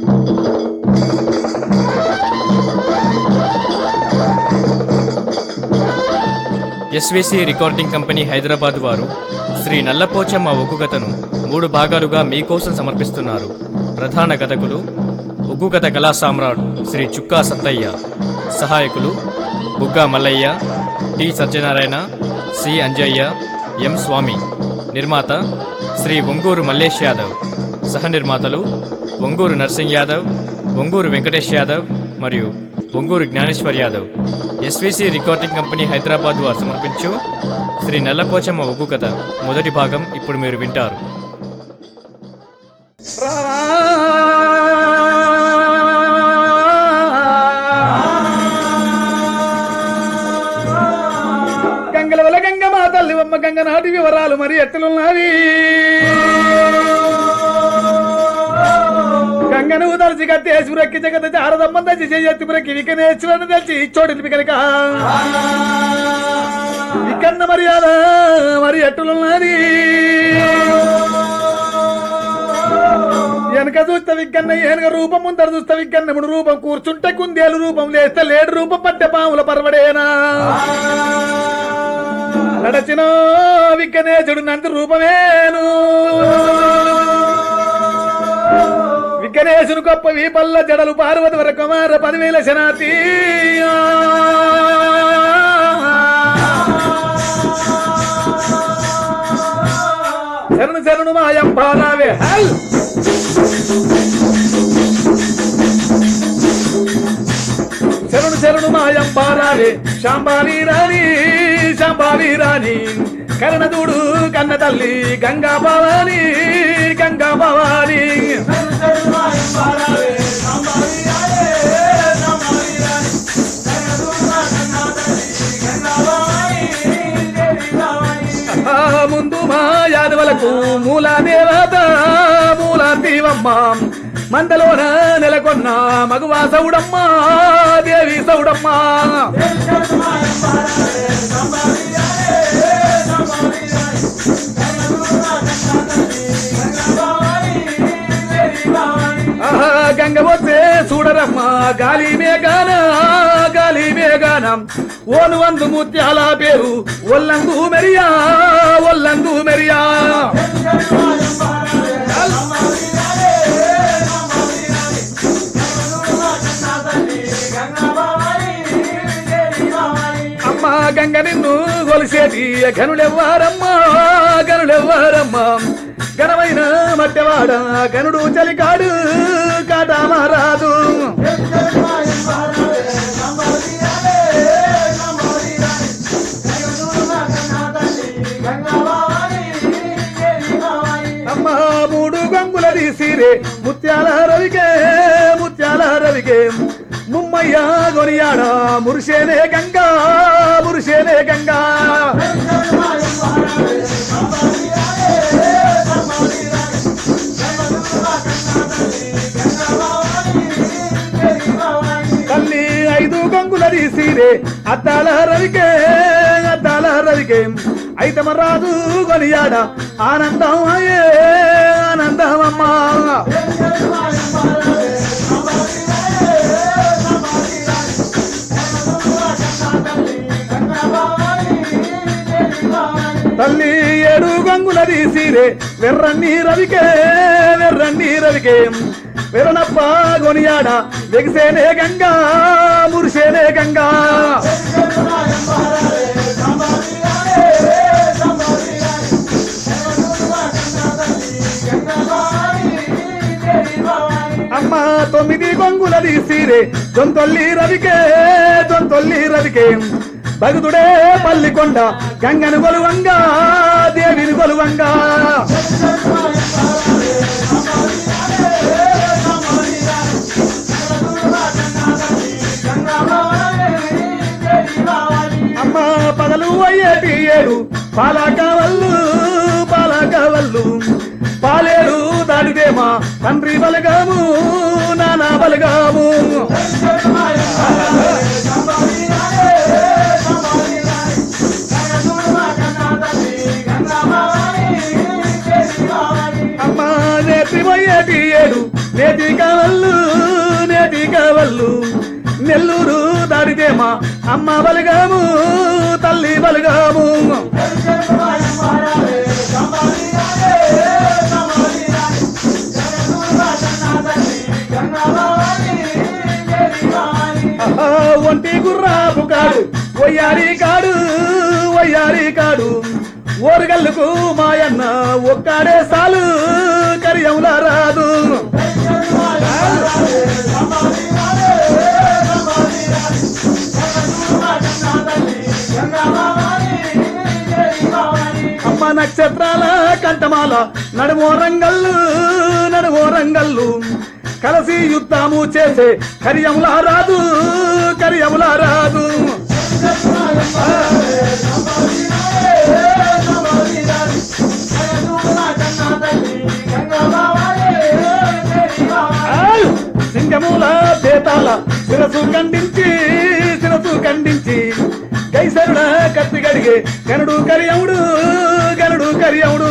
SVC recording company Hyderabad వారు శ్రీ నల్లపోచమ్మ ఒగ్గు కథను మూడు భాగాలుగా మీకోసం సమర్పిస్తున్నారు ప్రధాన కథకులు ఒగ్గు కథ కళా సామ్రాట్ శ్రీ చుక్కా సత్తయ్య సహాయకులు Bugga Mallaiah T Satyanarayana C Anjaiah M Swamy నిర్మాత శ్రీ ఒంగూరు మల్లేష్ యాదవ్ సహ నిర్మాతలు ఒంగూరు నర్సింగ్ యాదవ్ ఒంగూరు వెంకటేష్ యాదవ్ మరియు Onguru Jnaneshwar Yadav SVC recording company Hyderabad వారు సమర్పించు శ్రీ నల్లపోచమ్మ ఒగ్గు కథ మొదటి భాగం ఇప్పుడు మీరు వింటారు గంగల వల్ల గంగ మా తల్లి అమ్మ గంగ నాటి వివరాలు మరి ఎట్లున్నవి గంగను తలచి కట్టేసి బ్రక్కి జగత చారదమ్మ తెచ్చి చెయ్యెత్తి బ్రక్కి వికనేశ్వరని తెలిసి ఇచ్చోడింది కనుక వికన్న మర్యాద మరి ఎట్లున్నది వెనక చూస్తే విగ్గన్న ఏనుగ రూపం ముందర చూస్తే విగ్గన్నముడు రూపం కూర్చుంటే కుందేలు రూపం లేస్తే లేడు రూపం పట్టె పాముల పర్వడేనా నడచిన విగ్గనేశుడు నంది రూపమేను విగ్గనేశుడు గొప్ప వీపల్ల జడలు పార్వతి వర కుమార పదివేల శనాతి శరణు శరణు మాయం బాలావే హల్ శరణు శరణు మాయం బాలావే శాంబాలి రాణి శాంబాలి రాణి కరణదుడు కన్న తల్లి గంగా భవాని గంగా భవాని ఆ ముందు మా యాదవలకు మూల దేవత మూల దీవమ్మ మందలోన నెలకొన్న మగువా సౌడమ్మ దేవి సౌడమ్మ ఆహా, గంగ పోతే చూడరమ్మ గాలి మేఘాన గాలి మేఘాన ఓను వందు ముత్యాల పేరు ఒల్లంగు మెరియా ఒల్లంగు మెరియా అమ్మ గంగ నిన్ను కొలిసేటి గనులెవ్వారమ్మా గనులెవ్వారమ్మా ఘనమైన మట్టెవాడ గనుడు చలికాడు కాటామారాదు అమ్మ మూడు గంగుల తీసిరే ముత్యాల రవికే ముత్యాల రవికే ముమ్మయ్య గొనియాడ మురిసేనే గంగా మురిసేనే గంగా తల్లి ఐదు గంగుల తీసిరే అద్దాల రవికే అద్దాల రవికే అయితే రాదు గొనియాడ ఆనందం అయ్యే ఆనందం అమ్మా తల్లి ఏడు గంగుల తీసిరే వెర్రన్ని రవికే వెర్రన్ని రవికే వెర్రనప్ప గొనియాడ వెగిసేనే గంగా మురిసేనే గంగా అమ్మ తొమ్మిది గొంగుల తీసిరే దొంతొల్లి రవికే దొంతొల్లి రవికే భగతుడే పల్లికొండ గంగను గొలువంగా దేవిని గొలువంగా అమ్మ పగలు అయ్యేటి ఏడు పాలకవల్లు పాలకవల్లు పాలేరు దాడిదేమా తండ్రి బలగాము నానా బలగాము అమ్మ నేత్రి పోయేటి ఏడు నేటి కావల్లు నేటి కావల్లు నెల్లూరు దాడితేమా అమ్మ బలిగాము తల్లి బలిగాము ఆహా, ఒంటి గుర్రాపు కాడు వయ్యారి కాడు వయ్యారి కాడు ఓరుగల్లుకు మాయన్న ఒక్కడే సాలు కరియంలా రాదు అమ్మ నక్షత్రాల కంఠమాల నడుమో రంగల్లు నడుమో రంగల్లు కలిసి యుద్ధము చేసే కరియంలా రాదు కరియంలా రాదు ఆయ్! సింగమూల బేతాల శిరసు ఖండించి శిరసు ఖండించి కైసరుడ కత్తి గడిగే గనుడు కరియవుడు గనుడు కరియవుడు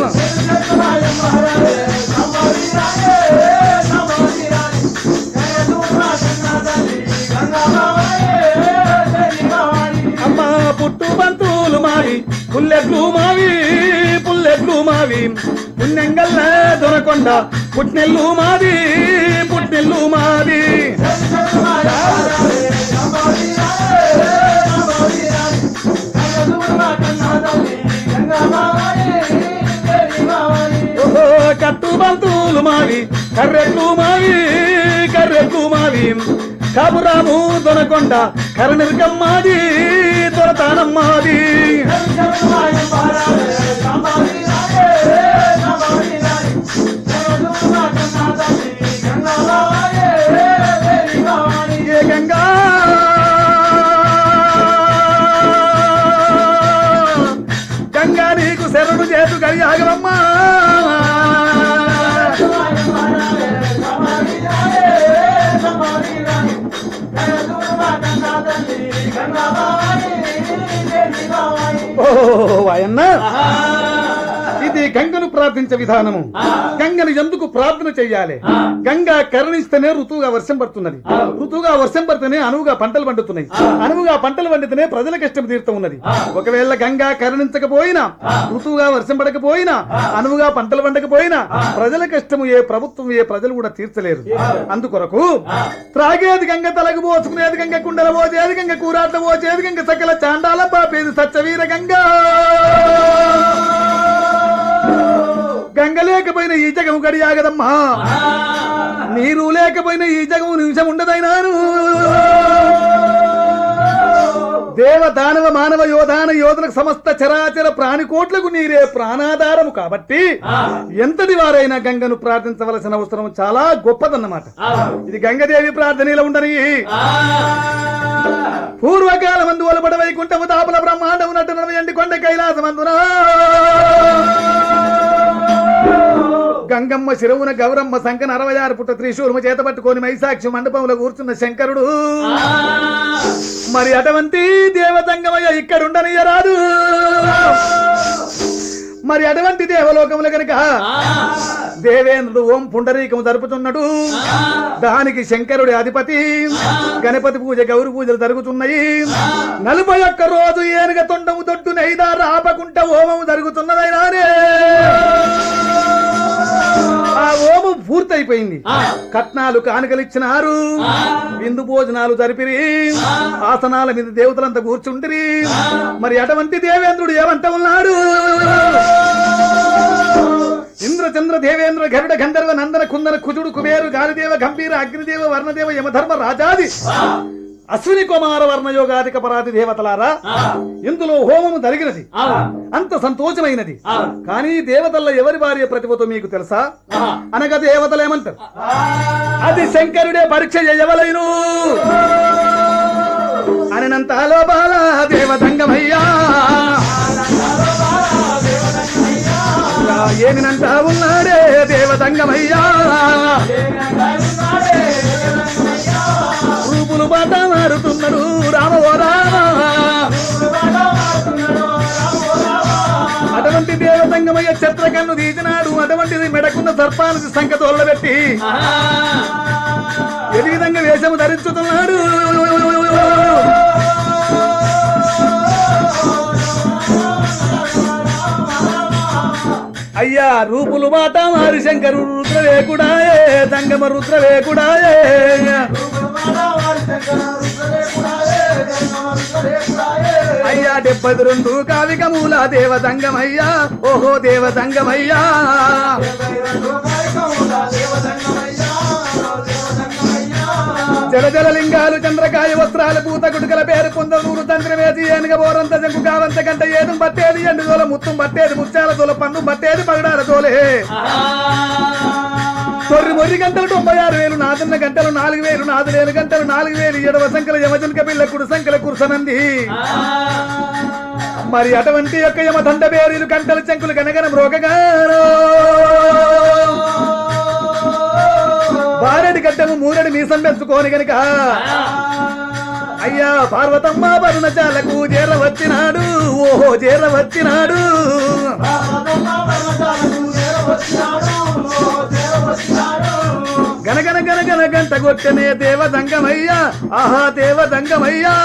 అమ్మ పుట్టు బంతులు మావి పుల్లెట్లు మావి పుల్లెట్లు మావి పుణ్యంగల్ల దొరకొండ పుట్నెల్లు మాది పుట్నెల్లు మాది ఓహో కట్టు బంతులు మావి కర్రెట్లు మావి కర్రెట్లు మావి కాపురాము దొనకొండ కరణిర్గం మాది దొరతానం మాది ఏ గంగా గంగా నీకు శరణు చేతు గడియాగమమ్మా ఓ అయన్న ఇది గంగను ప్రార్థించే విధానము గంగను ఎందుకు ప్రార్థన చెయ్యాలి గంగా కరుణిస్తేనే ఋతువుగా వర్షం పడుతున్నది ఋతువుగా వర్షం పడితేనే అనువుగా పంటలు పండుతున్నాయి అనువుగా పంటలు పండితేనే ప్రజల కష్టం తీరుతూ ఉన్నది ఒకవేళ గంగా కరుణించకపోయినా ఋతువుగా వర్షం పడకపోయినా అనువుగా పంటలు పండకపోయినా ప్రజల కష్టము ఏ ప్రభుత్వం ఏ ప్రజలు కూడా తీర్చలేరు అందుకొరకు త్రాగేది గంగ తలకు పోసుకునేది గంగ కుండల పోసేది గంగ కూరాట్ల పోసేది గంగ సకల చాండాల పాపేది సత్యవీర గంగా గంగ లేకపోయిన ఈ జగము గడియాగదమ్మా నీరు లేకపోయిన ఈ జగము నిమిషం ఉండదైనాను దేవ దానవ మానవ యోధాన యోధులకు సమస్త చరాచర ప్రాణికోట్లకు నీరే ప్రాణాధారము కాబట్టి ఎంతటి వారైనా గంగను ప్రార్థించవలసిన అవసరం చాలా గొప్పదన్నమాట ఇది గంగదేవి ప్రార్థనలో ఉండని పూర్వకాల మందు ఒలబడ వైకుంఠము తాపల బ్రహ్మాండము నటు నడవయండి కొండ కైలాసమందునా గంగమ్మ శిరవున గౌరమ్మ సంకన అరవై ఆరు పుట్ట త్రిశూలము చేత పట్టుకొని మైసాక్షి మండపంలో కూర్చున్న శంకరుడు మరి అటువంటి దేవతంగమయ్య ఇక్కడుండనియరాదు మరి అటువంటి దేవలోకముల కనుక దేవేంద్రుడు ఓం పుండరీకము జరుపుతున్నాడు దానికి శంకరుడి అధిపతి గణపతి పూజ గౌరి పూజలు జరుగుతున్నాయి నలభై ఒక్క రోజు ఏనుగ తొండము తొట్టు నైదారు ఆపకుంట హోమము జరుగుతున్నదైనానే ఆ హోమం పూర్తయిపోయింది కట్నాలు కానుకలు ఇచ్చినారు విందు భోజనాలు జరిపిరి ఆసనాల మీద దేవతలంతా కూర్చుంటిరి మరి అటువంటి దేవేంద్రుడు ఏమంట ఉన్నాడు ఇంద్ర చంద్ర దేవేంద్ర గరుడ గంధర్వ నందన కుందన కుజుడు కుబేరు గాలిదేవ గంభీర అగ్నిదేవ వర్ణదేవ యమధర్మ రాజాది అశ్విని కుమార వర్ణ యోగాధిక పరాది దేవతలారా ఇందులో హోమము జరిగినది అంత సంతోషమైనది కానీ దేవతల్లో ఎవరి భార్య ప్రతిభతో మీకు తెలుసా అనగా దేవతలు ఏమంటారు అది శంకరుడే పరీక్ష చేయవలేను అనంత లోపాల దేవతంగమయ్యా ఏమినంట ఉన్నాడే దేవతంగమయ్యా రూపులు బాట మారుతున్నాడు రామ ఓ రామ అటువంటి దేవతంగమయ్య చిత్రకణ కన్ను తీసినాడు అటువంటిది మెడకున్న సర్పానికి సంఖ్య తోలబెట్టి ఏ విధంగా వేషము ధరించుతున్నాడు అయ్యా రూపులు మాట మారి శంకరు రుద్రవేకుడాయే దంగమ రుద్రవేకుడాయే అయ్యా డెబ్బై రెండు కావికమూల దేవదంగమయ్యా ఓహో దేవదంగమయ్యా జలజల లింగాలు చంద్రకాయ వస్త్రాలు పూత గుడుకల పేరు పొందూరు తంత్రమేసి ఏనుగ బోరంత జంకు కావంత గంట ఏదం పట్టేది ఎండు దోల ముత్తం పట్టేది ముత్యాల దోల పన్ను పట్టేది పగడాల దోలే తొర్రి మొర్రి గంటలు తొంభై ఆరు వేలు నాదున్న గంటలు నాలుగు వేలు నాదులేలు గంటలు నాలుగు వేలు ఎడవ సంఖ్యల యమజనక పిల్ల కుడు సంఖ్యల కురుసనంది మరి అటువంటి యొక్క యమ దండ బేరీలు గంటలు చెంకులు గనగన మ్రోగగారు బారెడి గడ్డము మూరెడి మీసం పెంచుకోని గనుక అయ్యా పార్వతమ్మ వరుణచాలకు చేర వచ్చినాడు ఓహో చేర వచ్చినాడు గనగన గనగన గంట కొట్టనే దేవదంగమయ్యా ఆహా దేవదంగమయ్యా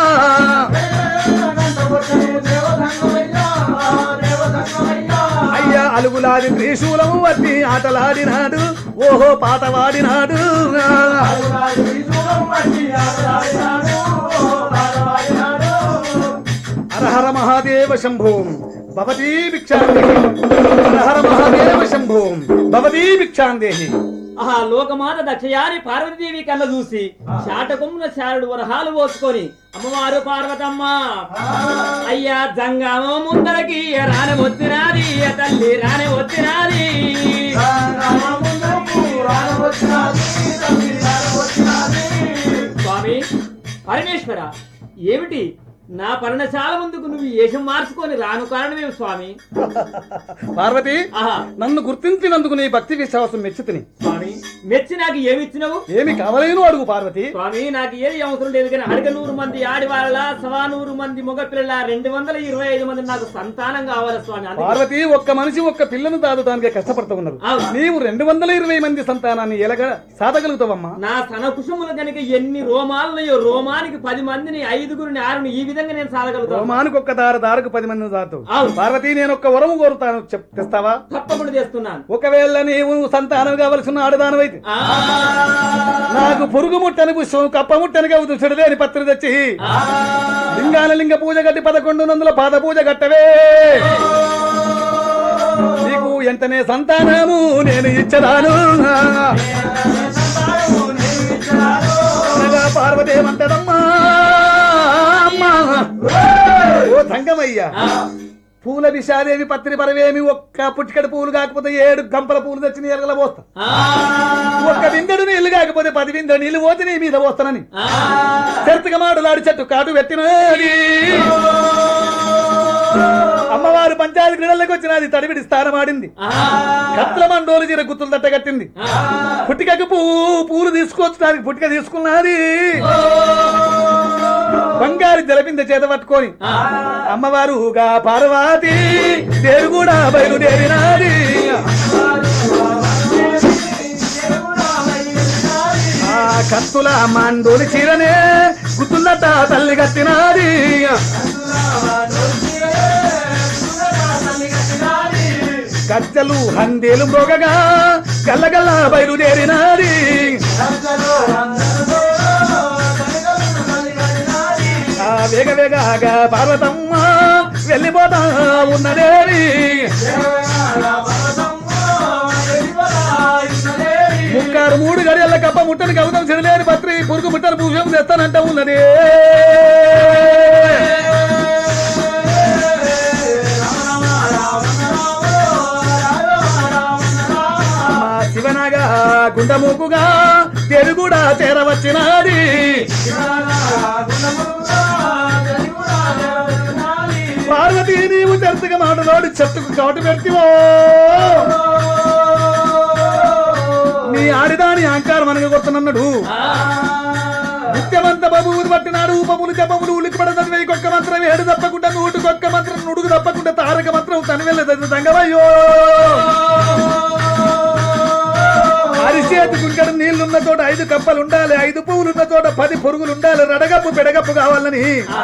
అయ్యా అలుగులాది త్రిశూలము వట్టి ఆటలాడినాడు ఓహో పాట వాడినాడు హరహర మహాదేవ శంభో భవతీ భిక్షాందేహి హరహర మహాదేవ శంభో భవతీ భిక్షాందేహి ఆహా లోకమాత దక్షయాని పార్వతీదేవి కళ్ళ చూసి శాటకొమ్మున శారుడు వరహాలు పోసుకొని అమ్మవారు పార్వతమ్మ అయ్యా జంగమో ముందరకి రాని వచ్చినాది తల్లి రాని వచ్చినాది స్వామి పరమేశ్వర ఏమిటి నా పర్ణశాల ముందుకు నువ్వు ఏషం మార్చుకొని రాను కారణమేమి స్వామి పార్వతి ఆహా నన్ను గుర్తించినందుకు నీ భక్తి విశ్వాసం మెచ్చుతుని స్వామి మెచ్చి నాకు ఏమిచ్చినవు ఏమి కావలేను అడుగు పార్వతి స్వామి నాకు ఏది అవసరం లేదు కానీ అడగ నూరు మంది ఆడివాళ్ళ సవా నూరు మంది మగ పిల్లల రెండు వందల ఇరవై ఐదు మంది నాకు సంతానం కావాలి స్వామి అందుకే- పార్వతి ఒక్క మనిషి ఒక్క పిల్లను దాదటానికి కష్టపడుతూ ఉన్నారు అవును. నీవు రెండు వందల ఇరవై మంది సంతానాన్ని ఎలాగా సాధగలుగుతావమ్మా నా సన కుసుములు కనుక ఎన్ని రోమాలున్నాయో రోమానికి పది మందిని ఐదుగురిని ఆరుని ఈ విధంగా నేను సాధగలుగుతాను రోమానికి ఒక్క దార దారకు పది మంది దాటు అవును. పార్వతి నేను ఒక్క వరము కోరుతాను చెప్ తెస్తావా తప్పకుండా చేస్తున్నాను ఒకవేళ నీవు సంతానం కావలసిన ఆడదానమైతే ఆ, నాకు పురుగు ముట్టని పుష్పం కప్ప ముట్టని కవుతూ చెడులేని పత్రి తెచ్చి ఆ, లింగాల లింగ పూజ గట్టి పదకొండు వందల పాద పూజ గట్టవే నీకు ఎంతనే సంతానము నేను ఇచ్చదాను అనగా పార్వతేమంతడమ్మా అమ్మా. ఓ సంగమయ్యా ఆ. పూల విషాదేవి పత్రి పరవేమి ఒక్క పుట్టికడి పూలు కాకపోతే ఏడు గంపల పూలు తెచ్చి నీ ఎరగల పోస్తా ఆ, ఒక్క బిందెడు నీళ్లు కాకపోతే పది బిందెడు నీళ్లు పోతే నీ మీద పోస్తానని ఆ. చెరుతుగా మాటలాడి చెట్టు కాటు పెట్టినది అమ్మవారు పంచాయతీ క్రీడలకు వచ్చినది తడివిడి స్థానమాడింది ఆ, కత్ల మండోలు జీర గుత్తులు తట్టగట్టింది ఆ. పుట్టికకు పువ్వు పూలు తీసుకొచ్చడానికి పుట్టిక తీసుకున్నది బంగారు జలపింద చేత పట్టుకొని ఆ. అమ్మవారుగా పార్వతి దేరు కూడా బయలుదేరినాది ఆ కత్తుల మండోలి చీరనే గుత్తులట తల్లి కట్టినాది గజ్జలు హందేలు మృగగా గల్లగల్ల బయలుదేరినాది ఆ వేగ వేగగా పార్వతమ్మ వెళ్ళిపోతా ఉన్నదేవి ముక్కారు మూడు గడియల కప్ప ముట్టని కవితం చెడలేని పత్రి పురుగు ముట్టని భూషం తెస్తానంట ఉన్నది మా శివనాగా గుండముకుగా తెలుగుడా చేరవచ్చినాది పార్వతీ నీవు చెరుతుగా మాటలోడు చెట్టుకు కాటు పెట్టివో నీ ఆడిదాని అహంకారం అనగొడుతున్నాడు నిత్యమంత బబువులు పట్టినాడు ఉపములు జపములు ఉలికిపడ చదివే కొక్క మంత్రం ఏడు తప్పకుండా నూటికొక్క మంత్రం నుడుగు తప్పకుండా తారక మంత్రం తను వెళ్ళదు తంగవయ్యో అరిసేతి గుంకడ నీళ్లున్న చోట ఐదు కప్పలు ఉండాలి ఐదు పువ్వులున్న చోట పది పొరుగులు ఉండాలి రడగప్పు పెడగప్పు కావాలని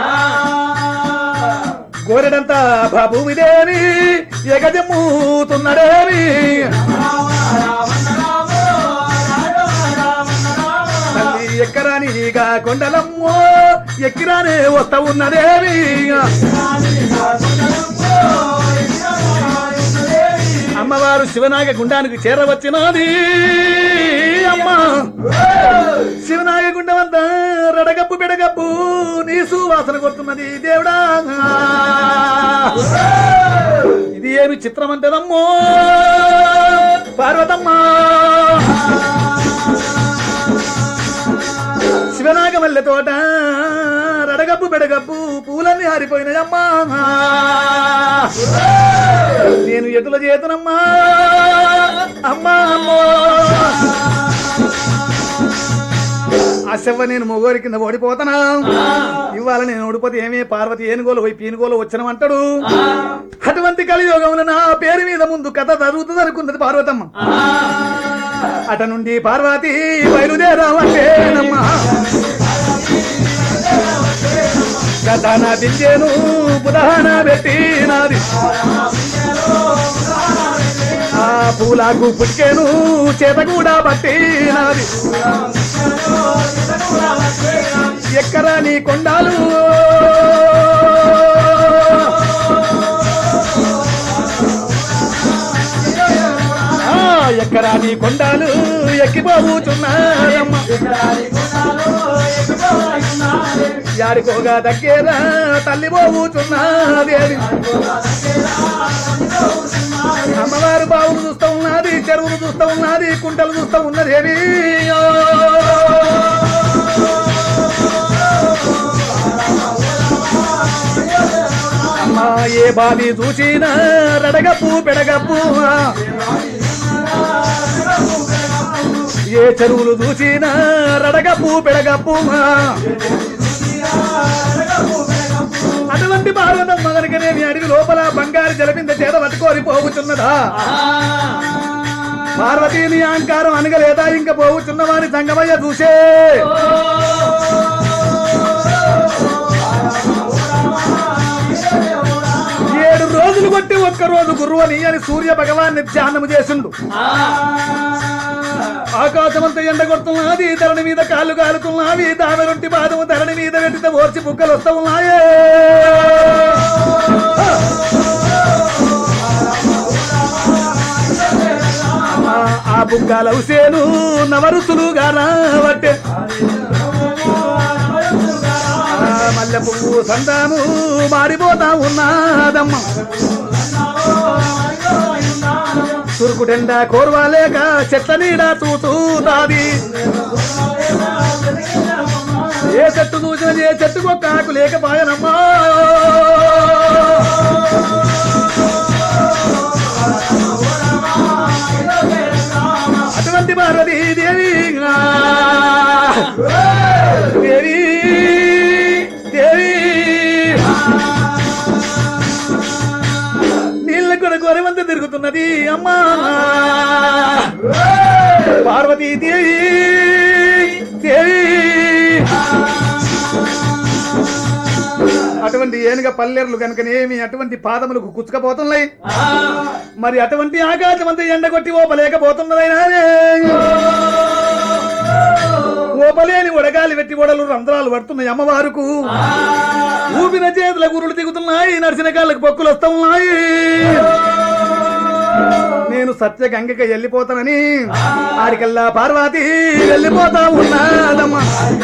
గోరెడంతా బాబువిదేని ఎగజమ్ముతున్నాడేమి తల్లి ఎక్కరాని నీగా కొండలమ్మో ఎక్కిరానే వస్తా ఉన్నదేమి అమ్మవారు శివనాగ గుండానికి చేరవచ్చినది అమ్మ శివనాగ గుండం అంతా రడగప్పు పెడగప్పు నీ సువాసన కొడుతున్నది దేవుడా ఇది ఏమి చిత్రం అంటేనమ్మో పార్వతమ్మ శివనాగమల్లె తోట రడగప్పు బెడగప్పు పూలన్నీ హారిపోయినాయమ్మా నేను ఎదుల చేతనమ్మా అమ్మా అమ్మో ఆ శవ్వ నేను మొగోరి కింద ఓడిపోతానా ఇవాళ నేను ఓడిపోతే ఏమి పార్వతి ఏనుగోలు పోయి పీనుగోలు వచ్చినమంటాడు అటువంటి కలియోగమున నా పేరు మీద ముందు కథ జరుగుతుంది అనుకున్నది పార్వతమ్మ అట నుండి పార్వతి బయలుదేరావంటేనమ్మా కథన దించేను బుధాన పెట్టినాది ఆ పూలకు పుట్కేను చేత కూడా పట్టినాది ఎక్కరా నీ కొండాలు ఆ, ఎక్కరా నీ కొండాలు ఎక్కిపోవుచున్నారమ్మ యాడికోగా దగ్గర తల్లి పోవుచున్నదేవి అమ్మవారు బావులు చూస్తూ ఉన్నది చెరువులు చూస్తూ ఉన్నది కుంటలు చూస్తూ ఉన్నదేవి అమ్మా ఏ బావి చూసినా రడగప్పు పెడగప్పు ఏ చెరువులు చూసినా రడగప్పు పెడగప్పు అటువంటి భారతమ్మ గనుకనేమి అడవి లోపల బంగారు జలపింద చేత పట్టుకొని పోగుచున్నదా పార్వతీని అహంకారం అనగలేదా ఇంకా పోవుచున్న వారి సంగమయ్య చూసే ఏడు రోజులు కొట్టి ఒక్క రోజు గురువని అని సూర్య భగవాన్ని ధ్యానము చేసిండు ఆకాశమంతా ఎండ కొడుతున్నది ధరణి మీద కాళ్ళు కాలుతున్నవి దామెరొంటి పాదము ధరణి మీద పెట్టితే ఓర్చి బుక్కలు వస్తూ ఉన్నాయే ఆ, ఆ బుక్కల హుసేను నవరుసులుగా రావట్టే ఆ, మల్లె పువ్వు సంతాను మారిపోతా ఉన్నాదమ్మ చురుకుటెండ కోర్వాలేక చెట్ల నీడ చూచూతాది ఏ చెట్టు చూసిన ఏ చెట్టుకు ఒక్క ఆకు లేకపాయనమ్మా అటువంటి పార్వతీ దేవి దేవి దేవి నీళ్ళ కూడా గొరవంత తిరుగుతున్నది అమ్మా పార్వతీ దేవి దేవి అటువంటి ఏనుగ పల్లెర్లు కనుకనేమి అటువంటి పాదములకు కుచ్చుకపోతున్నాయి మరి అటువంటి ఆకాశం అంతా ఎండగొట్టి ఓపలేకపోతున్నదైనా ఓపలేని ఉడగాలి వెట్టి ఓడలు రంధ్రాలు పడుతున్నాయి అమ్మవారుకు ఊపిన చేతుల గురులు దిగుతున్నాయి నడిచిన కాళ్ళకు పొక్కులు వస్తున్నాయి నేను సత్య గంగకి వెళ్ళిపోతానని ఆడికల్లా పార్వతి వెళ్ళిపోతా ఉన్నాదమ్మా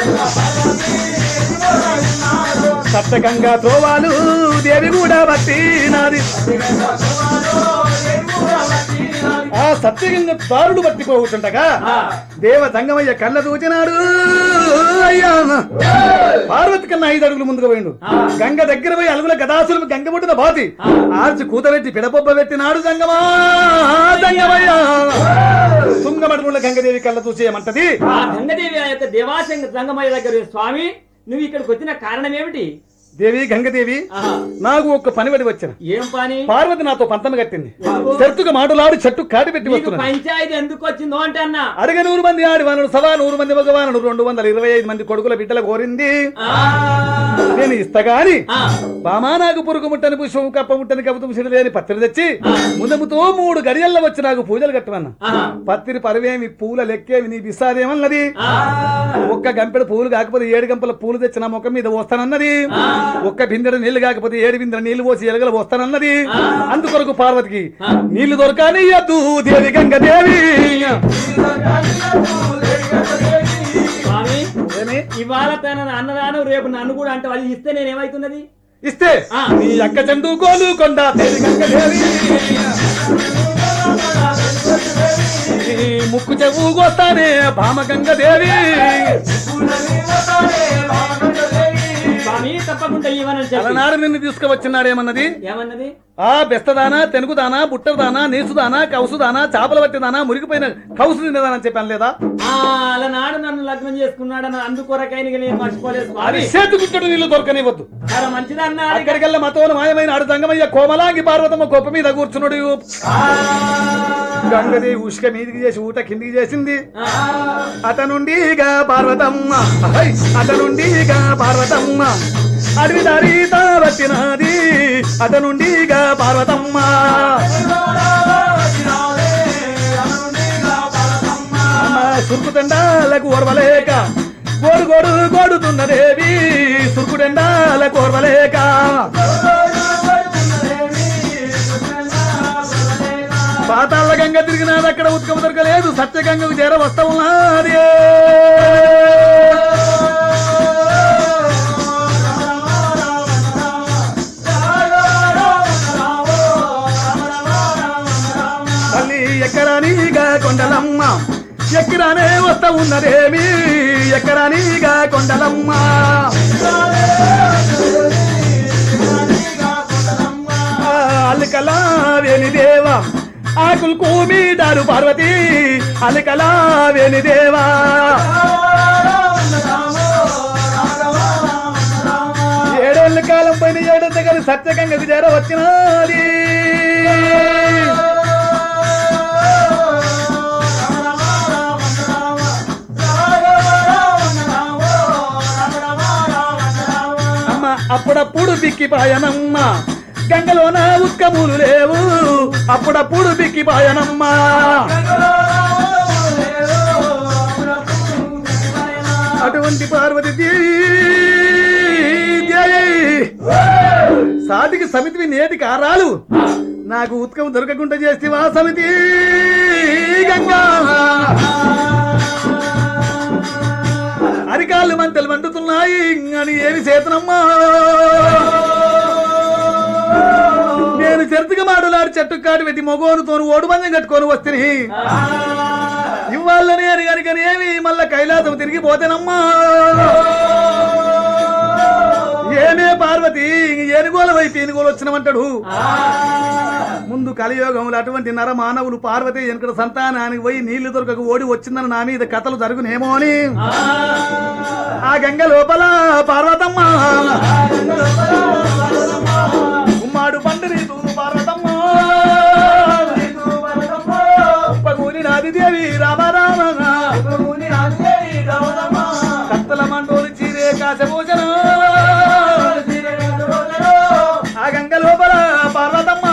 సత్య గంగా త్రోవాలు దేవి కూడా బట్టి నాది ఆ సత్యగంగ దారుడు పట్టిపోతుండగా ఆ. దేవ జంగమయ్య కళ్ళ దూచినాడు అయ్యా పార్వతి కన్నా ఐదు అడుగులు ముందుకు పోయిండు ఆ. గంగ దగ్గర పోయి అలుగుల గదాసులు గంగబుట్టిన బాతి ఆ. ఆర్చి కూతబెట్టి పిడపొబ్బ పెట్టినాడు జంగమా జంగమయ్య తుంగమడుగుల గంగదేవి కళ్ళ దూచేయమంటది ఆ గంగదేవి ఆ యొక్క దేవాశంగ సంగమయ్య దగ్గర స్వామి నువ్వు ఇక్కడికి వచ్చిన కారణం ఏమిటి దేవి గంగదేవి ఆహా. నాకు ఒక్క పని పడి వచ్చిన ఏం పని పార్వతి నాతో పంతం కట్టింది ఎందుకు? చెట్టుకు మాటలాడు చెట్టు కాటి పెట్టి నీకు వస్తున్నది పంచాయతీ ఎందుకు వచ్చిందో అంటే అన్నా అరగ నూరు మంది ఆడివానుడు సవా నూరు మంది మగవానుడు రెండు వందల ఇరవై ఐదు మంది కొడుకుల బిడ్డల కోరింది ఆ. నేను ఇస్తగాని ఆ. బామా నాకు పురుగు ముట్టని పుష్పం కప్ప ముట్టని కవితం సిడలేని పత్రి తెచ్చి ముదముతో మూడు గడియల్ల వచ్చి నాకు పూజలు కట్టమన్నా ఆహా. పత్తిరి పరవేమి పూల లెక్కేవి నీ బిస్సాదేమన్నది ఆ. ఒక్క గంపెడ పూలు కాకపోతే ఏడు గంపల పూలు తెచ్చి నా ముఖం మీద పోస్తానన్నది ఒక్క బిందెడు నీళ్లు కాకపోతే ఏడు బిందెడు నీళ్లు పోసి ఎలగలు పోస్తానన్నది అందుకొరకు పార్వతికి నీళ్లు దొరకాని అద్దు దేవి గంగదేవి స్వామి ఏమి? ఇవాళ తన అన్నదానం రేపు నన్ను కూడా అంటే వాళ్ళు ఇస్తే నేను ఏమైతున్నది ఇస్తే ఆ. నీ అక్క చందు గోలు కొండ దేవి గంగదేవి నీ ముక్కు చెవు గోస్తానే భామ గంగదేవి స్వామి తప్పకుండా ఇవ్వనని చెప్పి అలనాడు నిన్ను తీసుకువచ్చినాడేమన్నది ఏమన్నది ఆ బెస్తదానా తెనుగుదానా బుట్టదానా నీసుదానా కౌసుదానా చేపల పట్టిదానా మురిగిపోయిన కౌసు తినేదానా అని చెప్పాను లేదా ఆ అలనాడు నన్ను లగ్నం చేసుకున్నాడని అందుకొరకైన నేను మర్చిపోలేదు అది స్వామి చేతుకుంటాడు నీళ్ళు దొరకనివ్వద్దు చాలా మంచిదన్నా అక్కడికెళ్ళ మతోన మాయమైన ఆడు దంగమయ్య కోమలాంగి పార్వతమ్మ గొప్ప మీద కూర్చున్నాడు గంగదేవి ఉష్క మీదికి చేసి ఊట కిందికి చేసింది అతనుండిగా పార్వతమ్మ హై! అతనుండిగా పార్వతమ్మ అడవి దారి తావచ్చినది అతనుండిగా పార్వతమ్మ అమ్మ సురుకుతండాలకు ఓర్వలేక గోడు గోడు గోడుతున్నదేవి సురుకుటెండాలకు ఓర్వలేక పాతాళ్ళ గంగ తిరిగినాది అక్కడ ఉత్కమ దొరకలేదు సత్య గంగకు చేర వస్తా ఉన్నది తల్లి ఎక్కరానిగా కొండలమ్మ ఎక్కరానే వస్తా ఉన్నదేమి ఎక్కరానిగా కొండలమ్మ ఆ, అల్లికలా వేణి దేవా ఆకులు కూమీదారు పార్వతి అల్లికలా వేణి దేవా ఏడేళ్ళ కాలం పైన ఏడంత కానీ సత్యగంగకు చేర వచ్చినది అమ్మ అప్పుడప్పుడు బిక్కిపాయనమ్మ గంగలోన ఉత్కములు లేవు అప్పుడప్పుడు బిక్కిపాయనమ్మ అటువంటి పార్వతి దేవి సాటికి సమితివి నేటికి ఆరాలు నాకు ఉత్కం దొరకకుండా చేస్తేవా సమితి గంగా అరికాళ్ళు మంటలు మండుతున్నాయి అని ఏమి చేతనమ్మా నేను చెరుతుగా మాటలాడి చెట్టు కాటు పెట్టి మగోనుతోను ఓడు మందం కట్టుకొని వస్తే ఇవాళ్ళని అని కనుకని ఏమి మళ్ళా కైలాసం తిరిగి పోతేనమ్మా ఏమే పార్వతి ఏనుగోల వైపు ఏనుగోలు వచ్చినమంటాడు ముందు కలియోగములు అటువంటి నర మానవులు పార్వతి వెనుకడ సంతానానికి పోయి నీళ్లు దొరకక ఓడి వచ్చిందని నా మీద కథలు జరుగునేమో అని ఆ గంగ లోపల పార్వతమ్మ ఉమ్మాడు పండు నీతు పార్వతమ్మ ఉప్పగూని నాది దేవి రామ రామ కత్తల మండోలు చీరే కాశభోజన ఆ గంగ లోపల పార్వతమ్మ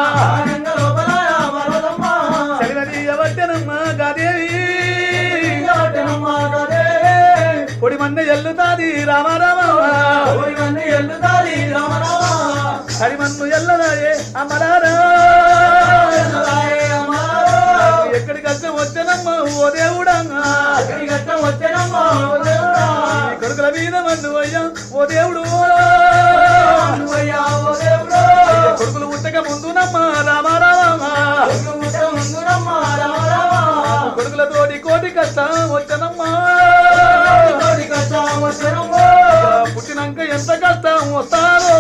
చలినది ఎవట్టనమ్మ గాదేవి పొడి మంద ఎల్లుతాది రామ రామ హరి మన్ను ఎల్లదాయే అమరారా ఎక్కడికి కష్టం వచ్చనమ్మ ఓ దేవుడా ఈ కొడుకుల మీద మన్ను అయ్యా ఓ దేవుడు కొడుకులు పుట్టక ముందునమ్మ రామ రామ బిడ్డలతోటి కోటి కష్టం వచ్చనమ్మా పుట్టినాక ఎంత కష్టం వస్తారో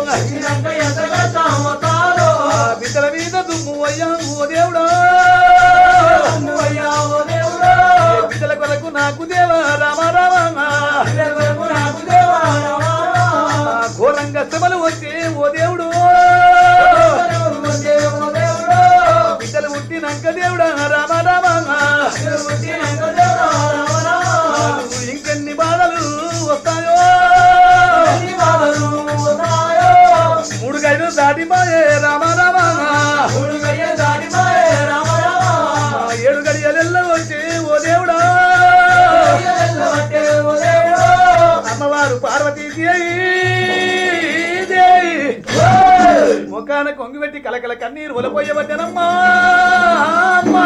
ఆ బిడ్డల మీద దుమ్ము అయ్యా ఓ దేవుడా ఏ బిడ్డల కొరకు నాకు దేవా రామ రామ ఆ ఘోరంగా శ్రమలు వచ్చి ఓ దేవుడు బిడ్డలు పుట్టినాక దేవుడా రామ రామ ఇంకెన్ని బాధలు వస్తాయో మూడు గైలు దాటిపోయే రామ రామ ఏడు గడియలెల్ల వచ్చి ఓ దేవుడా అమ్మవారు పార్వతీ దేవి దేవి ముఖాన కొంగిపెట్టి కలకల కన్నీరు ఒలపోయబడ్డానమ్మా అమ్మా.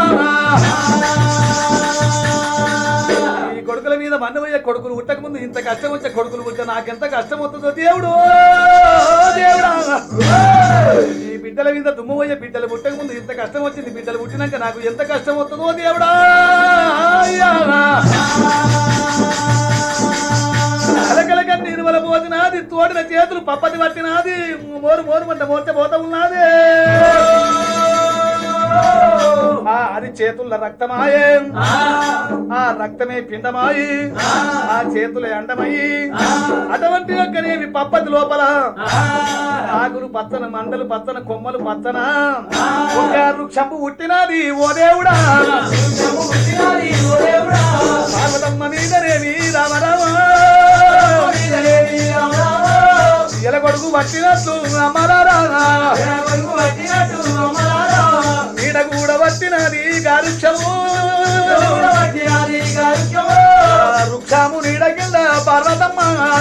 ఈ కొడుకుల మీద మన్నవయ్య కొడుకులు ఉట్టక ముందు ఇంత కష్టం వచ్చే కొడుకులు పుట్టే నాకెంత కష్టం వస్తుందో దేవుడు దేవుడా ఈ బిడ్డల మీద దుమ్మువయ్య బిడ్డలు పుట్టక ముందు ఇంత కష్టం వచ్చింది బిడ్డలు పుట్టినాక నాకు ఎంత కష్టం వస్తుందో దేవుడా అయ్యా. కలకల కన్నీరు వల పోతినాది తోడిన చేతులు పప్పది పట్టినాది మోరు మోరు మంట మోర్చ పోత ఉన్నది ఆ, అది చేతుల రక్తమాయే ఆ రక్తమే పిండమాయి ఆ చేతుల ఎండమయి అటువంటి యొక్కనేవి పప్పది లోపల ఆకులు పచ్చన మండలు పచ్చన కొమ్మలు పచ్చన ఒక వృక్షంపు పుట్టినది ఓ దేవుడా పార్వతమ్మ మీదనేవి రామరామ ఎల కొడుకు పట్టినట్లు అమ్మరారా నీడ కూడా పట్టినది గారుక్షము వృక్షము నీడ కింద పర్వతమ్మ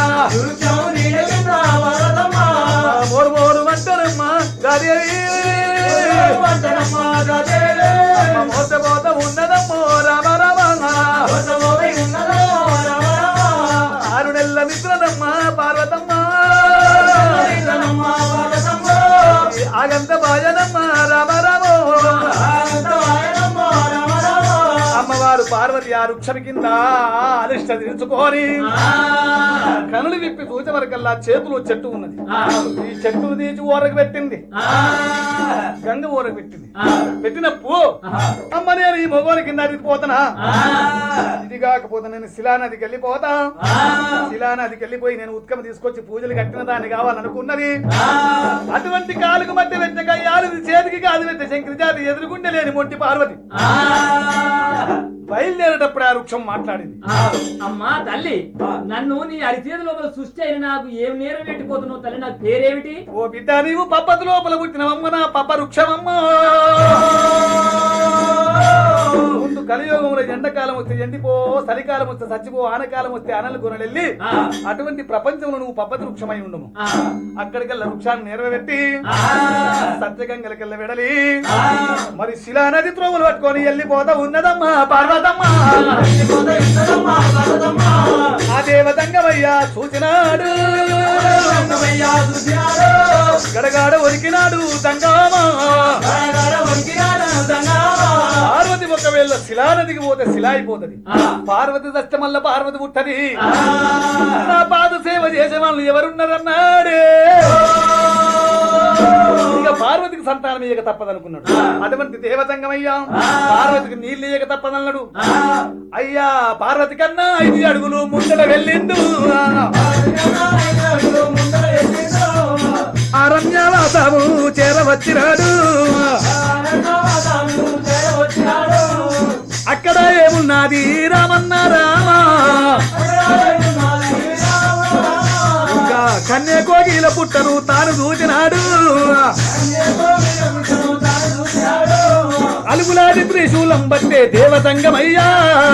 మోరు మోరు మంటనమ్మ గది మోస పోత ఉన్నదమ్మో రామ రామ ఆరు నెలల మిత్రనమ్మ పార్వతమ్మ ఆగంత బాయనమ్మ రామ రామ అమ్మవారు పార్వతి ఆ వృక్షం కింద అరిష్ట తీర్చుకొని కనులు విప్పి చూచే వరకల్లా చేతులు చెట్టు ఉన్నది ఈ చెట్టును తీసి ఊరకు పెట్టింది గంగ ఊరకు పెట్టింది పెట్టినప్పు అమ్మ నేను ఈ మగోని కింద అడిగిపోతానా ఇది కాకపోతే నేను శిలానదికి వెళ్ళిపోతా శిలానదికి వెళ్ళిపోయి నేను ఉత్కమ తీసుకొచ్చి పూజలు కట్టిన దాన్ని కావాలనుకున్నది అటువంటి కాలుకు మధ్య వెచ్చ కయ్యాలు చేతికి కాదు వెచ్చ శంకరి జాతి ఎదురుకుంటే లేని మొట్టి పార్వతి బయలుదేరేటప్పుడు ఆ వృక్షం మాట్లాడింది అమ్మా తల్లి నన్ను నీ అరిచేతి లోపల సృష్టి అయిన నాకు ఏం నేరం పెట్టిపోతున్నావు తల్లి నాకు పేరేమిటి ఓ బిడ్డ నీవు పప్పతి లోపల పుట్టినవమ్మ నా పప్ప వృక్షమమ్మ ముందు కలియుగంలో ఎండాకాలం వస్తే ఎండిపో చలికాలం వస్తే చచ్చిపో ఆనకాలం వస్తే అనలు కొనలెళ్ళి ఆ. అటువంటి ప్రపంచంలో నువ్వు పప్పతి వృక్షమై ఉండము ఆ, అక్కడికెళ్ళ వృక్షాన్ని నెరవేర్తి ఆ, సత్యగంగలకెళ్ళ వెడలి మరి శిలా నది త్రోవలు పట్టుకొని వెళ్ళిపోతా ఉన్నదమ్మా పార్వతమ్మ ఆ దేవతంగమయ్యా చూచినాడు గడగాడ ఒరికినాడు దంగామా పార్వతి ఒకవేళ శిలా నదికి పోతే శిలా అయిపోతది పార్వతి దష్టమల్ల పార్వతి పుట్టది నా పాద సేవ చేసే వాళ్ళు ఎవరున్నారన్నాడే ఇక పార్వతికి సంతానం ఇయ్యక తప్పదనుకున్నాడు అటువంటి దేవతంగమయ్యా పార్వతికి నీళ్ళు ఇయ్యక తప్పదన్నాడు అయ్యా పార్వతి కన్నా ఐదు అడుగులు ముందర వెళ్ళిండు అరణ్యవాసము చేరవచ్చినాడు అక్కడ ఏమున్నది రామన్న రామ ఇంకా కన్య కోగిల పుట్టను తాను చూచినాడు అలుగులాది త్రిశూలం బట్టే దేవతంగమయ్యా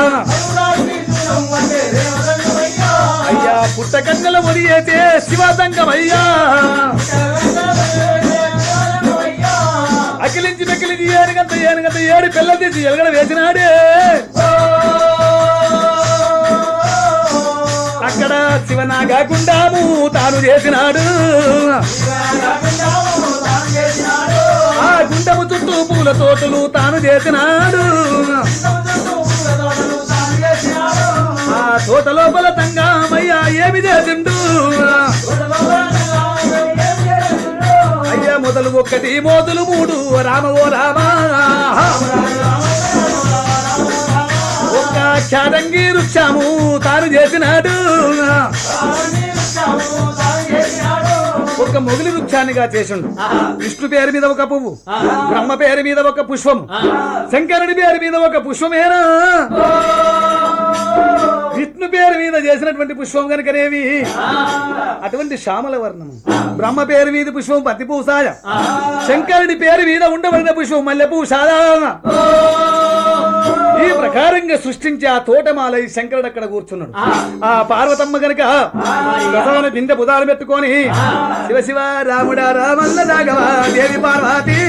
అయ్యా పుట్ట కన్నెల ఒడియేతే శివతంగమయ్యా అకిలించి మెకిలించి ఏనుగంత ఏనుగంత ఏడు పిల్లలు తీసి ఎలగడ వేసినాడే అక్కడ శివనాగా గుండాము తాను చేసినాడు ఆ గుండము చుట్టూ పూల తోటలు తాను చేసినాడు తోట లోపల తంగామయ్యా ఏమి చేసిండు అయ్యా మొదలు ఒక్కటి మోదులు మూడు రామ ఓ రామా ఒక్క చారంగి వృక్షము తాను చేసినాడు ఒక మొగిలి వృక్షాన్నిగా చేసిండు విష్ణు పేరు మీద ఒక పువ్వు బ్రహ్మ పేరు మీద ఒక పుష్పము శంకరుడి పేరు మీద ఒక పుష్పమేనా విష్ణు పేరు మీద చేసినటువంటి పుష్పం కనుకనేవి అటువంటి శ్యామల వర్ణము బ్రహ్మ పేరు మీద పుష్పం పత్తి పువ్వు సాయ శంకరుడి పేరు మీద ఉండబడిన పుష్పం మల్లె పువ్వు సాధారణ ఈ ప్రకారంగా సృష్టించి ఆ తోటమాల ఈ శంకరుడు అక్కడ కూర్చున్నాడు ఆ పార్వతమ్మ గనక రసవన బిందె బుధాలు పెట్టుకొని శివ శివ రాముడా రామల్ల రాఘవ దేవి పార్వతి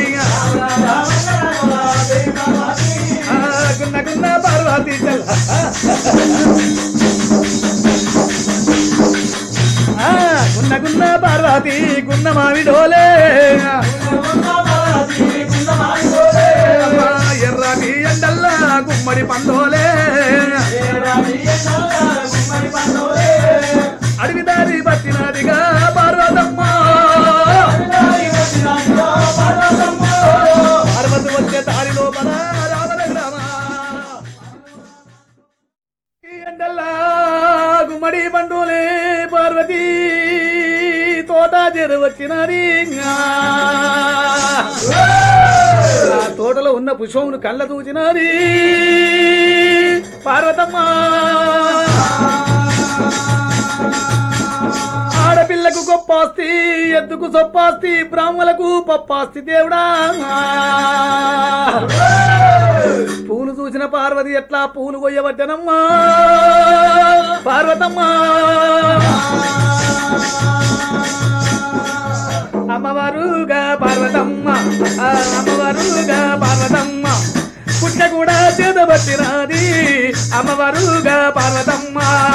ఆ, గున్న గున్న పార్వతి చల్ల ఆ, గున్న గున్న పార్వతి గున్న మామిడోలే అమ్మా, ఎర్రని ఎండల్లా గుమ్మడి పండోలే అడవి దారి పట్టినదిగా పార్వతమ్మ పార్వతి వచ్చే దారి లోపల రావణ గ్రామ ఈ ఎండల్లా గుమ్మడి పండులే పార్వతి తోట చెరు వచ్చినది ఆ తోటలో ఉన్న పుష్పమును కళ్ళ దూచినది పార్వతమ్మ ఆడపిల్లకు గొప్పాస్తి ఎద్దుకు సొప్పాస్తి బ్రాహ్మలకు పప్పాస్తి దేవుడా పూలు చూసిన పార్వతి ఎట్లా పూలు కొయ్యబట్టనమ్మా పార్వతమ్మా అమ్మవారుగా పార్వతమ్మ ఆ అమ్మవారుగా పార్వతమ్మ పుట్ట కూడా చేతబట్టినది అమ్మవారుగా పార్వతమ్మ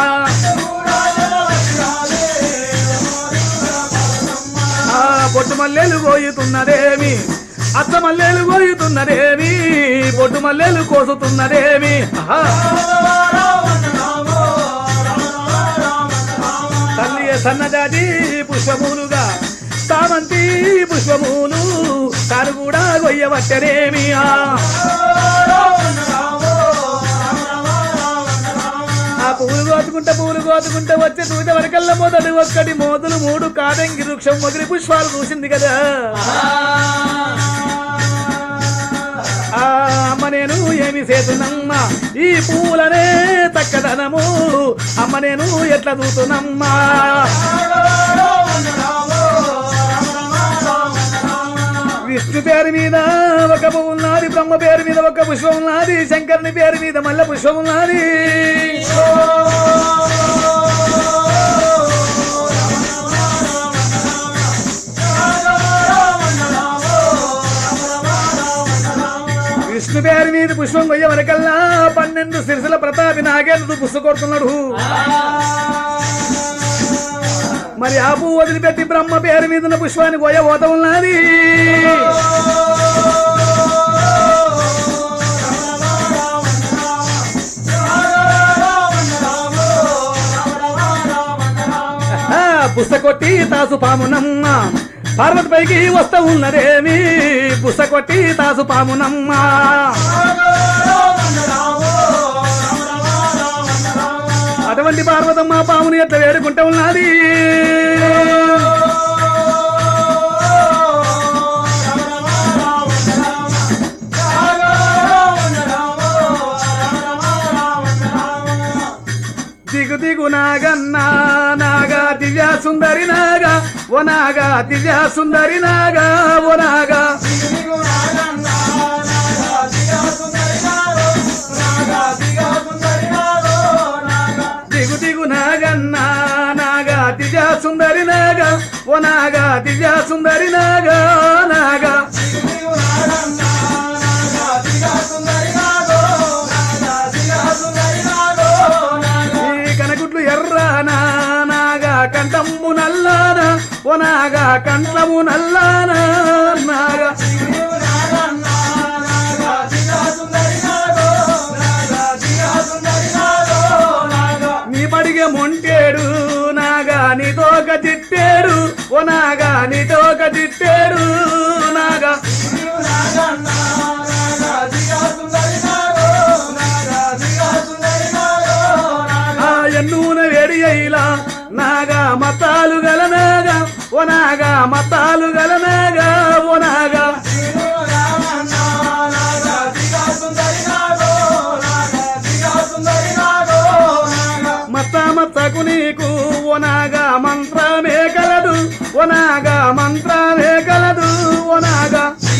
ఆ పొట్టు మల్లెలు కోయుతున్నదేమి అచ్చ మల్లెలు కోయుతున్నదేమి పొట్టు మల్లెలు కోసుతున్నదేమి ఆహా. తల్లి సన్నజాతి పుష్పములుగా సామంతి పుష్పములు తాను కూడా కొయ్యవచ్చనేమి ఆ ఆ పూలు కోతుకుంటే పూలు కోతుకుంటే వచ్చే తూత వరకల్లా మొదటి ఒక్కటి మోదులు మూడు కాదంగి వృక్షం మొదటి పుష్పాలు చూసింది కదా ఆ అమ్మ నేను ఏమి చేతున్నమ్మా ఈ పూలనే చక్కదనము అమ్మ నేను ఎట్లా చూతున్నమ్మా విష్ణు పేరు మీద ఒక పువ్వు ఉన్నది బ్రహ్మ పేరు మీద ఒక పుష్పం ఉన్నది శంకరుని పేరు మీద మళ్ళీ పుష్పం ఉన్నది విష్ణు పేరు మీద పుష్పం కొయ్య వరకల్లా పన్నెండు సిరిసిల ప్రతాపి నాగేంద్రుడు పుష్ప కొడుతున్నాడు మరి ఆ పువ్వు వదిలిపెట్టి బ్రహ్మ పేరు మీద ఉన్న పుష్పాన్ని కొయ్య పోత ఉన్నది ఆ, బుస కొట్టి తాసు పామునమ్మ పార్వతి పైకి వస్తా ఉన్నదేమి బుస కొట్టి తాసు పామునమ్మ అటువంటి పార్వతమ్మ పాముని ఎట్లా వేడుకుంటా ఉన్నది దిగు దిగు నాగన్నా నాగా దివ్య సుందరి నాగా ఓ నాగా దివ్య సుందరి నాగా ఓ నాగా దిగు దిగు నాగన్నా నాగా దివ్య సుందరి నాగా ఓ నాగా దివ్య సుందరి నాగా నాగా ఈ కనగుడ్లు ఎర్రానా నాగా కంఠము నల్లానా ఓ నాగా కంఠము నల్లానా నాగా ఈ ఓ నాగా నీతో ఒక తిట్టాడు నాగా ఆ ఎన్నూన వేడి అయిలా నాగా మతాలు గల నాగా ఓ నాగా మతాలు గల నాగా ఓ నాగా మత మతకు నీకు ఓనాగా మంత్రమే కలదు ఓనాగా మంత్రమే కలదు ఓనాగా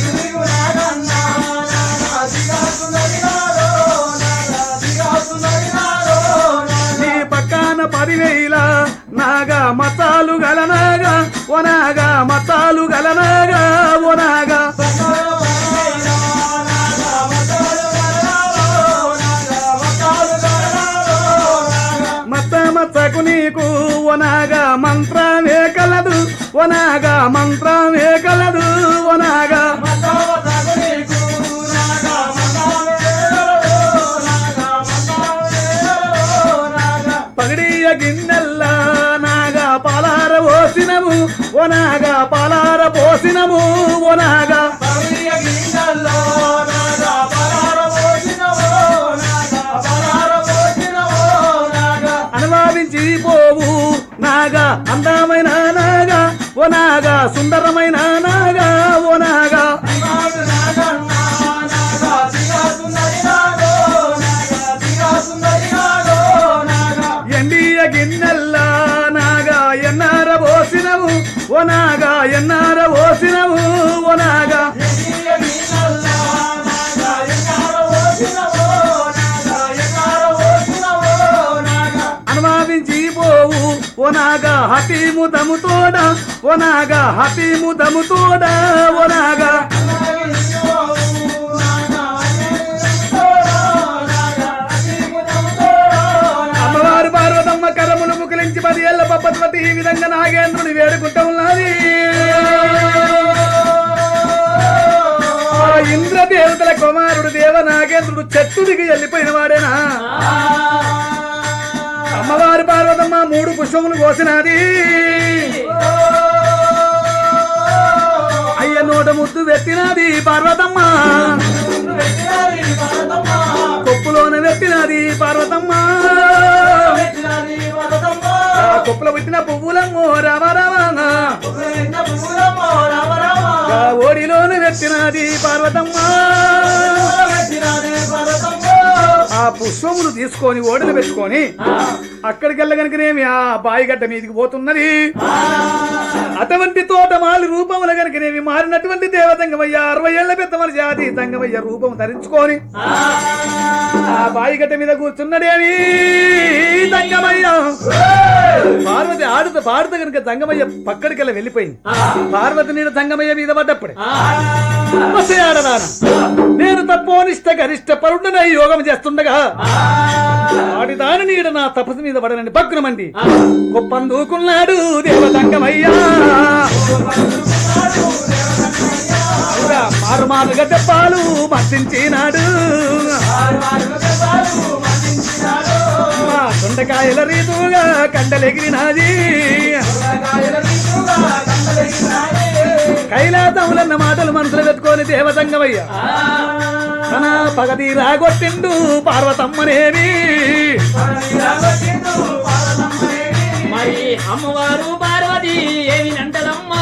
నీ పక్కన పదివేల నాగా మతాలు గల నాగా ఓనాగా మతాలు గల నాగా ఓనాగా మత మతకు నీకు ఓనాగా మంత్రమే కలదు ఓనాగా మంత్రమే కలదు ఓనాగా పగడియ గిన్నెల్లా నాగా పాలార పోసినము ఓనాగా పాలార పోసినము ఓనాగా అనువాదించి పోవు నాగా అందమైన నాగా ఓ నాగా సుందరమైన నాగా ఓ నాగా ఎండియ గిన్నెల్లా నాగా ఎన్నార పోసినవు ఓ నాగా ఎన్నార పోసినవు ఓ నాగా అనుమానించి పోవు ఓ నాగా హతీము దముతోడ ఓ నాగా హతీము దముతోడ ఓ నాగా అమ్మవారు పార్వతమ్మ కరములు ముకులించి పది ఏళ్ల పప్పత్వతి ఈ విధంగా నాగేంద్రుని వేడుకుంటూ ఉన్నది ఆ ఇంద్రదేవతల కుమారుడు దేవ నాగేంద్రుడు చెట్టుడికి వెళ్ళిపోయిన వాడేనా అమ్మవారి పార్వతమ్మ మూడు పుష్పములు కోసినది అయ్య నోట ముద్దు పెట్టినది పార్వతమ్మ కొప్పులోన పెట్టినది పార్వతమ్మ ఆ కొప్పులో పెట్టిన పువ్వులమ్మో రామ రామ ఆ ఓడిలోన పెట్టినది పార్వతమ్మ ఆ పుష్పములు తీసుకొని ఓడలు పెట్టుకొని అక్కడికి వెళ్ళగనుకనేమి ఆ బాయిగడ్డ మీదికి పోతున్నది అటువంటి తోటమాలి రూపముల గనుకనేమి మారినటువంటి దేవతంగమయ్య అరవై ఏళ్ల పెద్దమని జాతి తంగమయ్య రూపం ధరించుకొని ఆ బాయిగడ్డ మీద కూర్చున్నడేమి తంగమయ్య పార్వతి ఆడుతూ పాడుతూ కనుక తంగమయ్య పక్కడికెళ్ళ వెళ్ళిపోయింది పార్వతి నీడ తంగమయ్య మీద పడ్డప్పుడే వస్తే ఆడదాన నేను తపోనిష్ట గరిష్ట పరుడనై యోగం చేస్తుండగా ఆడిదాని నీడ నా తపస్సు మీద పడనని భగ్నమండి గొప్పందుకున్నాడు దేవతంగమయ్యా ఇంకా మారుమారుగా దెబ్బాలు మర్దించినాడు మా దొండకాయల రీతుగా కండలెగిరినాది కైలాసములన్న మాటలు మనసులో పెట్టుకొని దేవతంగమయ్య తన పగది రాగొట్టిండు పార్వతమ్మనేమి మరి అమ్మవారు పార్వతి ఏమి నంటదమ్మా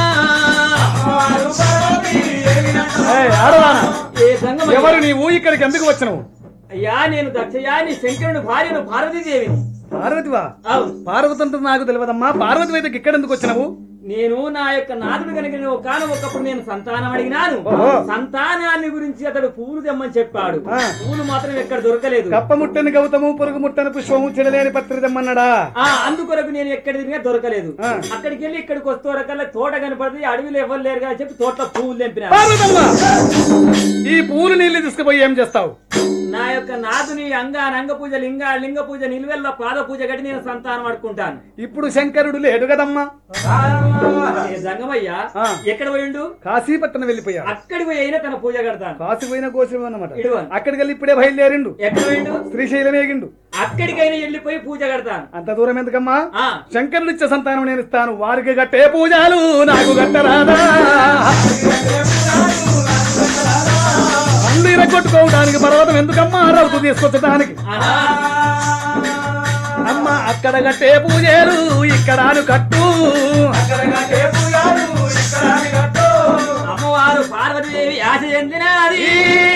ఏయ్, ఆడవానా ఏ సంగమయ్య? ఎవరు నీవు ఇక్కడికి ఎందుకు వచ్చినవు అయ్యా నేను దక్షయాని శంకరుని భార్యను పార్వతీదేవిని పార్వతివా అవును పార్వతి అంటే నాకు తెలియదమ్మా పార్వతి అయితే ఇక్కడ ఎందుకు వచ్చినవు నేను నా యొక్క నాదుడు కనుక నేను కాను ఒకప్పుడు నేను సంతానం అడిగినాను ఓహో. సంతానాన్ని గురించి అతడు పువ్వులు తెమ్మని చెప్పాడు ఆ. పువ్వులు మాత్రం ఎక్కడ దొరకలేదు కప్ప ముట్టని గౌతము పురుగు ముట్టని పుష్పము చెడలేని పత్రి తెమ్మన్నాడా ఆ అందుకొరకు నేను ఎక్కడ తిరిగా దొరకలేదు ఆ. అక్కడికి వెళ్ళి ఇక్కడికి వస్తే వరకల్లా తోట కనపడింది అడవిలో ఎవరు లేరు అని చెప్పి తోటలో పువ్వులు తెంపిన పార్వతమ్మ ఈ పూలు నీళ్లు తీసుకుపోయి ఏం చేస్తావు నా యొక్క నాదుని అంగ రంగ పూజ లింగ లింగ పూజ నిలువెల్ల పాద పూజ గట్టి నేను సంతానం అడుకుంటాను ఇప్పుడు శంకరుడు లేడు కదమ్మా ఏ జంగమయ్య ఆ. ఎక్కడ పోయిండు కాశీపట్నం వెళ్ళిపోయాడు అక్కడికి పోయి అయినా తన పూజ కడతాను కాశీ పోయిన కోశం అన్నమాట ఇడువన్. అక్కడికి వెళ్ళి ఇప్పుడే బయలుదేరిండు ఎక్కడ పోయిండు శ్రీశైలం ఏగిండు అక్కడికైనా వెళ్ళిపోయి పూజ కడతాను అంత దూరం ఎందుకమ్మా ఆ శంకరుడు ఇచ్చే సంతానం నేను ఇస్తాను వారికి గట్టే పూజలు నాకు గట్టరాదా అల్లు ఇరగొట్టుకోవడానికి పర్వతం ఎందుకమ్మా రౌతు తీసుకొచ్చడానికి ఆహా. అమ్మ అక్కడ గట్టే పూజలు ఇక్కడ కట్టు అమ్మవారు పార్వతీదేవి ఆశ చెందినది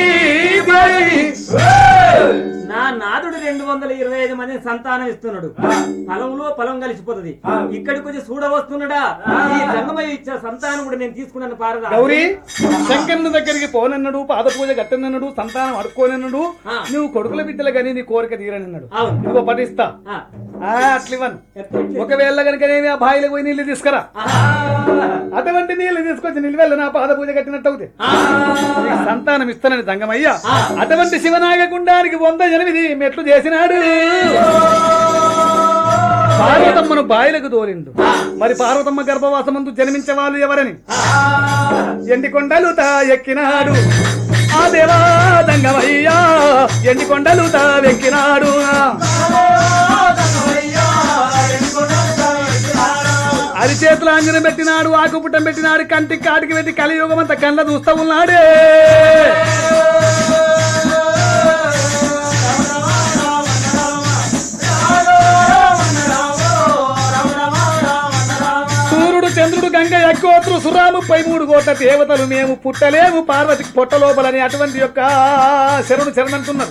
నా నాదుడు రెండు వందల ఇరవై ఐదు మంది సంతానం ఇస్తున్నాడు పొలంలో పొలం కలిసిపోతుంది ఇక్కడికి వచ్చి చూడ వస్తున్నాడా ఈ జంగమయ్య ఇచ్చే సంతానం కూడా నేను తీసుకున్నాను పారదా గౌరీ శంకరుని దగ్గరికి పోనన్నాడు పాద పూజ గట్టనన్నాడు సంతానం అడుక్కోనన్నాడు ఆ. నువ్వు కొడుకుల బిడ్డలు కానీ నీ కోరిక తీరనన్నాడు అవును ఇదిగో పఠిస్తా ఆ. ఆ, అట్లివ్వను ఒకవేళ కనుకనేమి ఆ బాయిలకు పోయి నీళ్లు తీసుకురా ఆహా. అటువంటి నీళ్లు తీసుకొచ్చి నిలువెళ్ళ నా పాద పూజ కట్టినట్టు అవుతుంది ఆ. నీకు సంతానం ఇస్తానని దంగమయ్య ఆ. అటువంటి శివనాగకుండానికి వంద ఎనిమిది మెట్లు చేసినాడు పార్వతమ్మను బాయిలకు దోలిండు మరి పార్వతమ్మ గర్భవాసమందు జన్మించే వాళ్ళు ఎవరని ఎండి కొండలు తా ఎక్కినాడు ఆ దేవా దంగమయ్యా ఎండి కొండలు తా ఎక్కినాడు అరిచేతులు ఆంజనం పెట్టినాడు ఆకుపుట్టం పెట్టినాడు కంటికి కాటికి పెట్టి కలియుగం అంతా కళ్ళ చూస్తా ఉన్నాడే సూర్యుడు చంద్రుడు గంగ యజ్ఞోత్రు సురాలు పై మూడు కోట్ల దేవతలు మేము పుట్టలేము పార్వతికి పొట్ట లోపలని అటువంటి యొక్క శరణు శరణంటున్నారు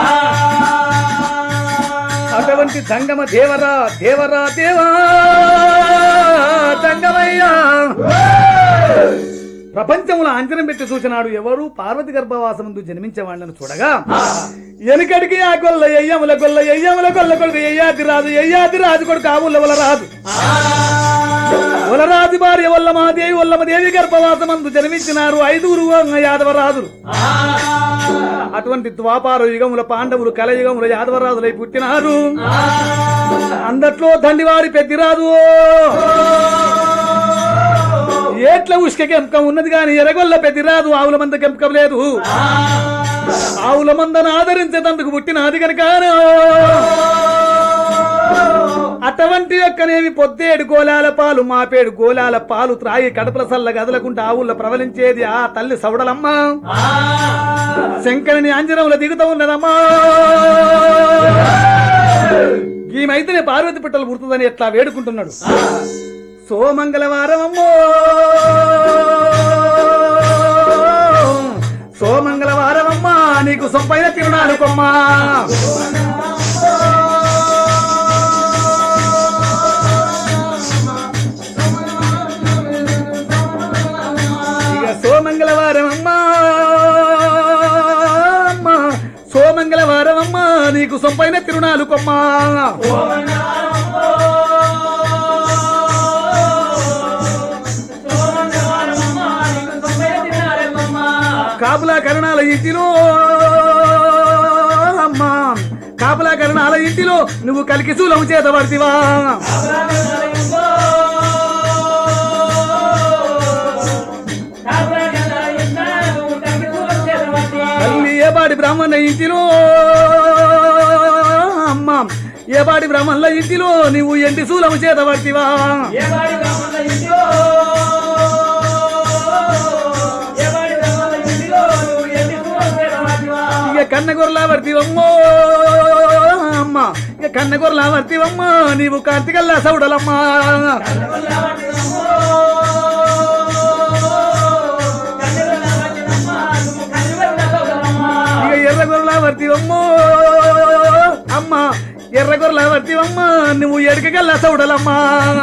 అటువంటి దంగమ దేవరా దేవరా దేవా దంగమయ్యా ప్రపంచంలో అంజనం పెట్టి చూసినాడు ఎవరు పార్వతి గర్భవాసముందు జన్మించే వాళ్ళని చూడగా వెనుకడికి ఆ గొల్ల ఎయ్యముల గొల్ల ఎయ్యముల గొల్ల కొడుకు ఎయ్యాది రాజు ఎయ్యాది రాజు కొడుకు ఆ ఊళ్ళ వల రాజు వలరాజు భార్య వల్లమాదేవి వల్లమదేవి గర్భవాసమందు జన్మించినారు ఐదుగురు యాదవరాజులు అటువంటి ద్వాపార యుగముల పాండవులు కలయుగముల యాదవరాజులై పుట్టినారు అందట్లో దండివారి పెద్దిరాజు ఏట్ల ఉష్క కెంపకం ఉన్నది కాని ఎరగొల్ల పెద్దిరాదు ఆవుల మంద కెంపకం లేదు ఆవుల మందను ఆదరించేందుకు పుట్టినది కనుక అటువంటి యొక్కనేవి పొద్దేడు గోలాల పాలు మాపేడు గోలాల పాలు త్రాగి కడపల సల్ల గదలకుంటే ఆవుల్లో ప్రవలించేది ఆ తల్లి సవడలమ్మ శంకరుని అంజనముల దిగుతూ ఉన్నదమ్మా ఈమైతేనే పార్వతి పిట్టలు పుడుతుందని ఎట్లా వేడుకుంటున్నాడు సోమంగళవారం అమ్మో సోమంగళవారం అమ్మా నీకు సొంపైన తిరునాడు కొమ్మా ఇక సోమంగళవారం అమ్మా అమ్మా సోమంగళవారం అమ్మా నీకు సొంపైన తిరునాలు కొమ్మా కాపులా కరణాల ఇంటిలో అమ్మా కాపులా కరణాల ఇంటిలో నువ్వు కలికి శూలం చేత పడితివా తల్లి ఏపాటి బ్రాహ్మణ ఇంటిలో అమ్మా ఏపాటి బ్రాహ్మణుల ఇంటిలో నువ్వు ఎంటి శూలము చేత పడితివా ఇక కన్నగొరలా పడితివమ్మో అమ్మా ఇక కన్నగొరలా పడితివమ్మా నీవు కార్తీకల్లా సౌడలమ్మా ఇక ఎర్రగొరలా పడితివమ్మో అమ్మా ఎర్రగొరలా పడితివమ్మా నువ్వు ఎడకగల్లా సౌడలమ్మా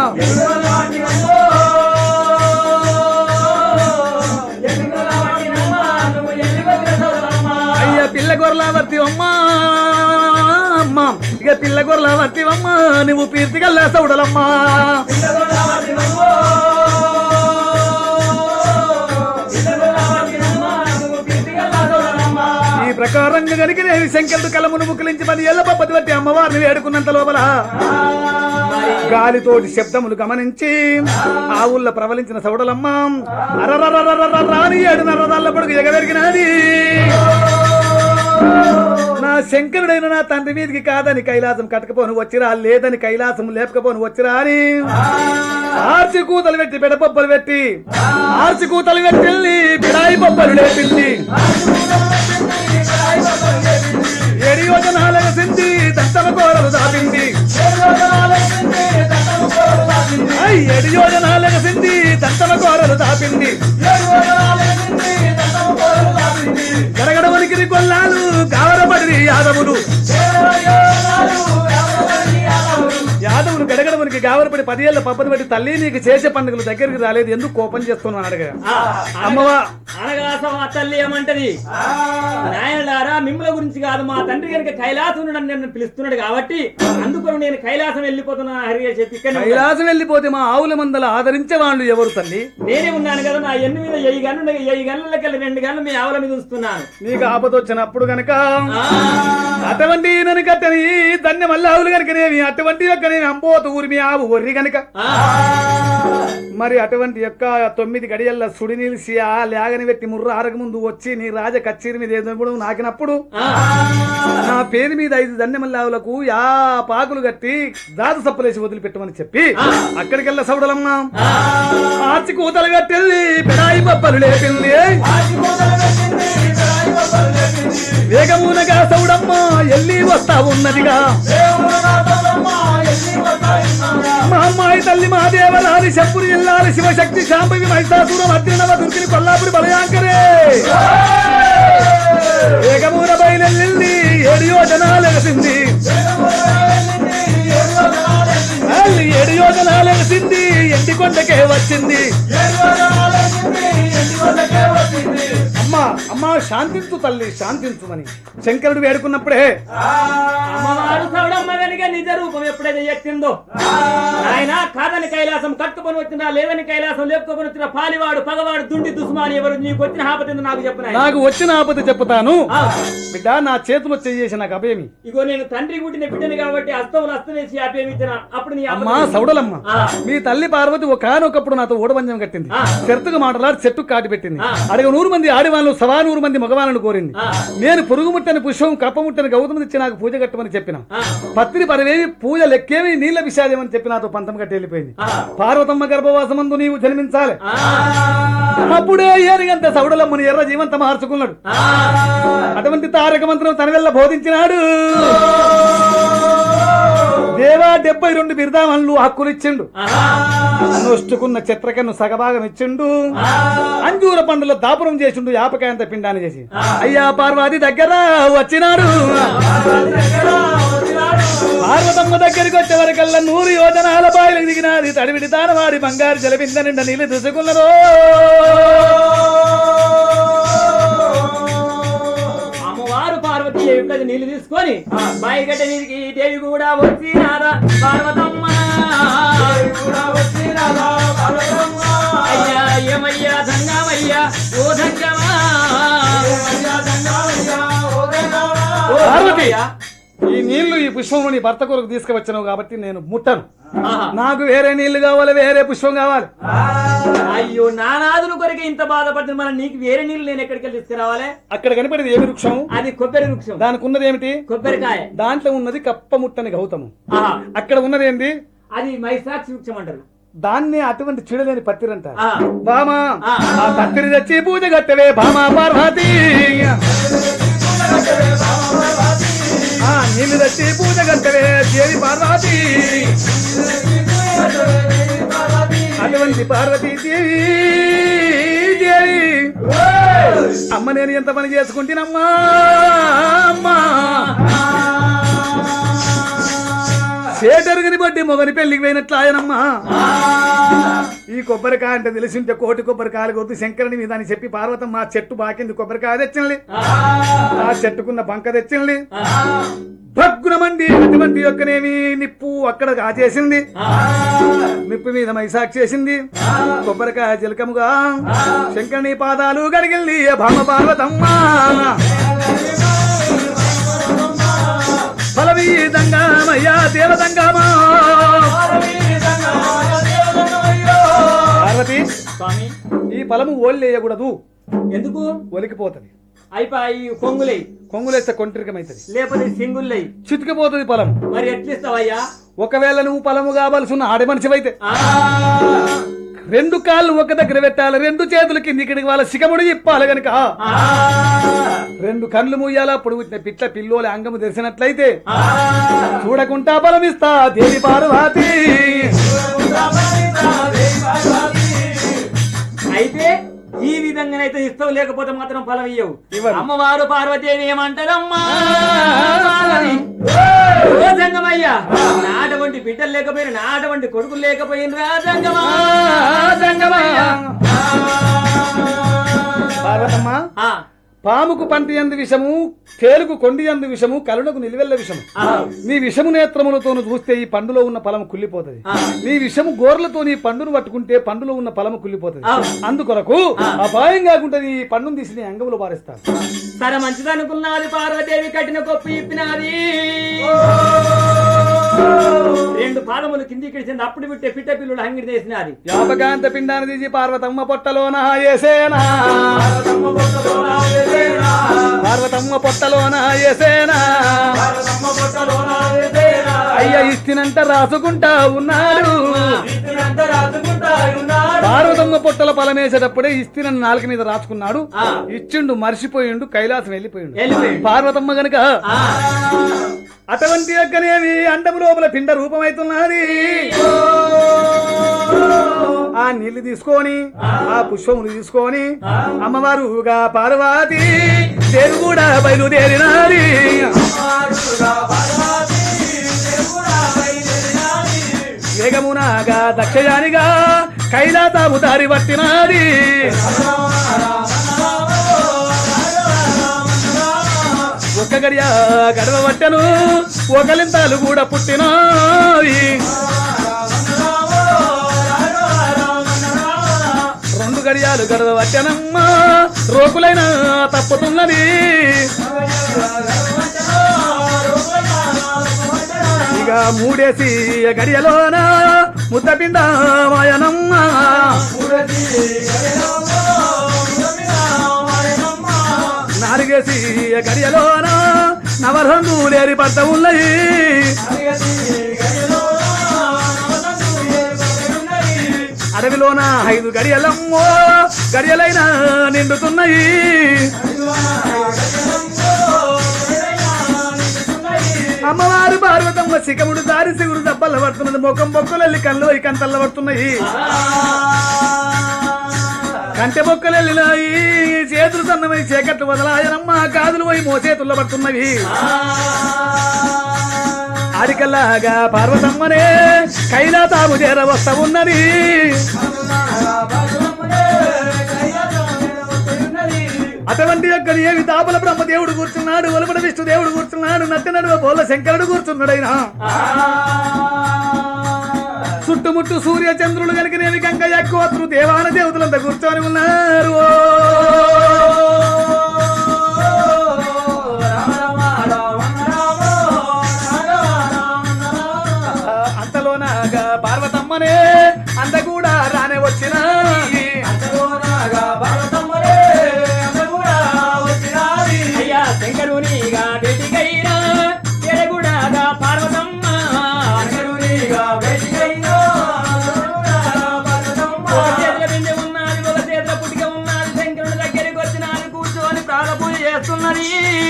అయ్య పిల్ల గొర్రెల వర్తివమ్మా అమ్మా ఇక పిల్ల గొర్రెల వర్తివమ్మా నువ్వు పీర్తిగల్లా సౌడలమ్మా ఈ ప్రకారంగా కనుకనేవి శంకరుడు కలమును ముకులించి పది ఏళ్ల పప్పది బట్టి అమ్మవారిని వేడుకున్నంత లోపల గాలితోటి శబ్దములు గమనించి ఆ ఊళ్ళో ప్రవలించిన సౌడలమ్మ అరరరరరర రాని ఏడు నరదాళ్ళ పొడుగు ఎగవెరిగినది నా శంకరుడైన నా తండ్రి మీదికి కాదని కైలాసం కట్టకపోను వచ్చిరా లేదని కైలాసం లేపకపోను వచ్చిరా అని ఆర్చి కూతలు పెట్టి బిడపప్పలు పెట్టి ఆర్చి కూతలు పెట్టి బిడాయి పప్పలు లేపింది ఏడి యోజనాలకు సింది దత్తమ కోరలు దాపింది ఐ, ఏడి యోజనాలకు సింది దత్తమ కోరలు దాపింది గడగడ వణికిరి కొల్లాలు గావరపడి యాదవులు యాదవులు గడగడ వనికి గావరపడి పదేళ్ల పబ్బని బట్టి తల్లి నీకు చేసే పండుగలు దగ్గరికి రాలేదు ఎందుకు కోపం చేస్తున్నాను అడగ అమ్మవా అనగాసం ఆ తల్లి ఏమంటది నాయనలారా మిమ్మల గురించి కాదు మా తండ్రి కనుక కైలాసం నన్ను నన్ను పిలుస్తున్నాడు కాబట్టి అందుకు నేను కైలాసం వెళ్ళిపోతున్నాను హరిగా చెప్పి ఇక్కడ కైలాసం వెళ్ళిపోతే మా ఆవుల మందల ఆదరించే వాళ్ళు ఎవరు తల్లి నేనే ఉన్నాను కదా నా ఎన్ని మీద ఎయ్యి గన్ను ఎయ్యి గన్నులకెళ్ళి రెండు గన్ను మీ ఆవుల మీద ఉంచుతున్నాను నీకు ఆపద వచ్చినప్పుడు గనక అటువంటి కట్టని ధన్య మళ్ళీ ఆవులు కనుకనేమి అటువంటి యొక్కనేమి అంబోత ఊరి మీ ఆవు ఒర్రి గనక మరి అటువంటి యొక్క తొమ్మిది గడియల్ల సుడి నిలిచి ఆ లేగని పెట్టి ముర్ర ఆరక ముందు వచ్చి నీ రాజ కచ్చేరి మీద ఏదో నాకినప్పుడు నా పేరు మీద ఐదు ధన్యమల్లావులకు యా పాకులు కట్టి దాదు సప్పలేసి వదిలిపెట్టమని చెప్పి అక్కడికెళ్ళ సౌడలమ్మ ఆర్చి కూతలు కట్టెళ్ళి పిడాయి పప్పలు లేపింది వేగమునగా సౌడమ్మ ఎల్లి వస్తా ఉన్నదిగా మా అమ్మాయి తల్లి మా దేవరాలి శంపురి ఇల్లాలి శివశక్తి శాంభవి మైసాసురం అర్జునవ దుర్గిని కొల్లాపురి బలయాంకరే వేగమున బయలెల్లింది ఏడు యోజనాలు ఎగసింది అల్లి ఏడు యోజనాలు ఎగసింది ఎండి కొండకే వచ్చింది అమ్మా అమ్మా శాంతించు తల్లి శాంతించుమని శంకరుడు వేడుకున్నప్పుడే అమ్మవారు సౌడమ్మ వెనుక నిజ రూపం ఎప్పుడైతే ఎత్తిందో ఆయన కాదని కైలాసం కట్టుకొని వచ్చినా లేదని కైలాసం లేపుకొని వచ్చిన పాలివాడు పగవాడు దుండి దుస్మాని ఎవరు నీకు వచ్చిన ఆపతిందో నాకు చెప్పిన నాకు వచ్చిన ఆపద చెప్పుతాను బిడ్డ నా చేతిలో చేసి నాకు అభయమి ఇగో నేను తండ్రి పుట్టిన బిడ్డని కాబట్టి అస్తములు అస్తమేసి ఆపేమిచ్చిన అప్పుడు నీ అమ్మా ఆపద- సౌడలమ్మ ఆ. మీ తల్లి పార్వతి ఒకనొకప్పుడు నాతో ఓడబంజం కట్టింది ఆ. చెట్టుకు మాటలాడి చెట్టు కాటి పెట్టింది ఆ. అడగ నూరు మంది ఆడవాళ్ళు సవా నూరు మంది మగవాళ్ళను కోరింది ఆ. నేను పురుగు ముట్టని పుష్పం కప్ప ముట్టని గౌతమి ఇచ్చి నాకు పూజ కట్టమని చెప్పిన ఆ. పత్రి పరవేవి పూజ లెక్కేవి నీళ్ళ విషాదేమని చెప్పి నాతో పంతం కట్టి వెళ్ళిపోయింది ఆ. పార్వతమ్మ గర్భవాసమందు నీవు జన్మించాలి ఆ. అప్పుడే ఏనిగంత సౌడలమ్మని ఎర్ర జీవంత మార్చుకున్నాడు ఆ. అటువంటి తారక మంత్రం తన వెళ్ళ బోధించినాడు దేవా డెబ్బై రెండు బిర్దామన్లు హక్కులు ఇచ్చిండు ఆహా. నొష్టుకున్న చిత్రకన్ను సగభాగం ఇచ్చిండు అంజూర పండులో దాపురం చేసిండు యాపకాయంత పిండాన్ని చేసి అయ్యా పార్వతి దగ్గర వచ్చినాడు పార్వతమ్మ దగ్గరికి వచ్చే వరకల్లా నూరు యోజనాల బాయిలకు దిగినాది తడివిడి తానవాడి బంగారు జలబింద నిండా నీళ్ళు దుసుకున్నదో అమ్మవారు పార్వతి దేవి నీళ్లు తీసుకొని బాయిగడ్డ నీటికి దేవి కూడా వచ్చి రాదా పార్వతమ్మ అయ్యా ఏమయ్యా దంగమయ్యా ఓ దంగమా ఓ పార్వతి దంగమయ్యా. ఈ నీళ్లు ఈ పుష్పంలో నీ భర్త కొరకు తీసుకువచ్చినావు కాబట్టి నేను ముట్టను ఆహా. నాకు వేరే నీళ్లు కావాలి వేరే పుష్పం కావాలి అయ్యో నానాదుల కొరకు ఇంత బాధపడుతుంది మన నీకు వేరే నీళ్ళు నేను ఎక్కడికి వెళ్ళి తీసుకురావాలి అక్కడ కనపడేది ఏమి వృక్షం అది కొబ్బరి వృక్షం దానికి ఉన్నది ఏమిటి కొబ్బరికాయ దాంట్లో ఉన్నది కప్ప ముట్టని గౌతము ఆహా. అక్కడ ఉన్నది ఏంది అది మైసాక్షి వృక్షం అంటారు దాన్ని అటువంటి చిడలేని పత్తిరంట ఆ. బామా ఆ. ఆ పత్తిరి తెచ్చి పూజ కట్టవే బామా పార్వతి ఆ నీళ్ళు తెచ్చి పూజ కట్టవే దేవి పార్వతి అటువంటి పార్వతీ దేవి దేవి అమ్మ నేను ఎంత పని చేసుకుంటున్నమ్మా అమ్మా సేటరుగుని బట్టి మొగని పెళ్లికి పోయినట్లు ఆయనమ్మా ఈ కొబ్బరికాయ అంటే తెలిసింటే కోటి కొబ్బరికాయలు కొద్ది శంకరుని మీద అని చెప్పి పార్వతమ్మ ఆ చెట్టు బాకింది కొబ్బరికాయ తెచ్చింది ఆ చెట్టుకున్న బంక తెచ్చింది భగ్గునమండి అటువంటి యొక్కనేమి నిప్పు అక్కడ కాచేసింది నిప్పు మీద మైసాక్ చేసింది కొబ్బరికాయ చిలకముగా శంకరుని పాదాలు గడిగింది భామ పార్వతమ్మ దంగామయ్యా దేవదంగామా పార్వతి స్వామి ఈ ఫలము ఓళ్ళేయకూడదు ఎందుకు ఒలికిపోతుంది అయిపోయి కొంగులై కొంగులేస్తే కొంట్రికమైతుంది లేకపోతే సింగుల్లై చితికిపోతుంది ఫలం మరి ఎట్లిస్తావయ్యా ఒకవేళ నువ్వు ఫలము కావాల్సి ఉన్న ఆడ మనిషివైతే ఆ, రెండు కాళ్ళు ఒక దగ్గర పెట్టాలి రెండు చేతులు కిందికి వాళ్ళ సిగముడు ఇప్పాలి గనుక ఆ, రెండు కళ్ళు ముయ్యాలా అప్పుడు పుట్టిన పిట్ల పిల్లోలి అంగము తెరిచినట్లయితే ఆ. చూడకుంటా బలమిస్తా దేవి పార్వతి అయితే ఈ విధంగానైతే ఇస్తావు లేకపోతే మాత్రం ఫలం ఇయ్యవు ఇవ్వను. అమ్మవారు పార్వతీదేవి ఏమంటారమ్మా పార్వతి. ఓ జంగమయ్యా నాటువంటి బిడ్డలు లేకపోయిన నాటువంటి కొడుకులు లేకపోయిన రా జంగమా పార్వతమ్మ ఆ, పాముకు పంటి ఎందు విషము తేలుకు కొండి ఎందు విషము కరుణకు నిలువెల్ల విషము ఆ, నీ విషము నేత్రములతోను చూస్తే ఈ పండులో ఉన్న ఫలము కుళ్ళిపోతుంది ఆ. నీ విషము గోర్లతో నీ పండును పట్టుకుంటే పండులో ఉన్న ఫలము కుళ్ళిపోతుంది ఆ. అందుకొరకు అపాయం కాకుండా ఈ పండును తీసి నీ అంగములు పారేస్తాను సరే మంచిదనుకున్నది పార్వతీదేవి కట్టిన కొప్పి ఇప్పినది రెండు పాదములు కిందికి ఇడిచింది అప్పుడు విట్టే పిట్ట పిల్లుడు హంగిడి చేసినది యాపకాంత పిండాన్ని తీసి పార్వతమ్మ పొట్టలోన ఏసేనా పార్వతమ్మ పొట్టలోన ఏసేనా అయ్య ఇస్తినంత రాసుకుంటా ఉన్నాడు పార్వతమ్మ పొట్టల ఫలమేసేటప్పుడే ఇస్తినని నాలుక మీద రాసుకున్నాడు ఆ. ఇచ్చిండు మర్చిపోయిండు కైలాసం వెళ్ళిపోయిండు వెళ్ళిపోయిండు. పార్వతమ్మ గనుక ఆ, అటువంటి యొక్కనేవి అండము లోపల పిండ రూపమైతున్నది ఆ నీళ్లు తీసుకొని ఆ పుష్పములు తీసుకొని అమ్మవారుగా పార్వతి దేవి కూడా బయలుదేరినాది వేగమునాగా దక్షయానిగా కైలాసాము దారి పట్టినాది ఒక గడియ గడవ పట్టెను ఒకలింతాలు కూడా పుట్టినాయి రెండు గడియాలు గడవ పట్టెనమ్మా రోకులైన తప్పుతున్నది ఇక మూడేసి గడియలోన ముద్దపిండ మాయనమ్మ నాలుగేసి గడియలోన నవరంగు లేరి పట్ట ఉన్నాయి అడవిలోన ఐదు గడియలమ్మో గడియలైన నిండుతున్నాయి అమ్మవారు పార్వతమ్మ శిఖముడు దారి సిగురు దబ్బల్ల పడుతున్నది ముఖం బొక్కలెల్లి కళ్ళు ఈ కంతల్ల పడుతున్నాయి కంటె బొక్కలెల్లినాయి చేతులు సన్నమై చీకట్లు వదలాయనమ్మ కాదులు పోయి మోచేతుల్లో పడుతున్నవి ఆడికల్లాగా పార్వతమ్మనే కైలాసాము చేర వస్తా ఉన్నది అటువంటి యొక్క ఏమి తాపల బ్రహ్మదేవుడు కూర్చున్నాడు ఒలపడ విష్ణు దేవుడు కూర్చున్నాడు నట్టి నడువ బోల శంకరుడు కూర్చున్నాడైనా చుట్టుముట్టు సూర్య చంద్రులు కలిగినవి గంగ ఎక్కువ దేవాన దేవతలంతా కూర్చొని ఉన్నారు అంతలోనాగా పార్వతమ్మనే అంత కూడా రానే వచ్చిన అయ్యా శంకరునిగా బెటికైనా ఎడగుడాగా పార్వతమ్మ ఒక చేతిలో బిందె ఉన్నది ఒక చేతిలో పుట్టిక ఉన్నది శంకరుని దగ్గరికి వచ్చినది కూర్చొని ప్రాణ పూజ చేస్తున్నది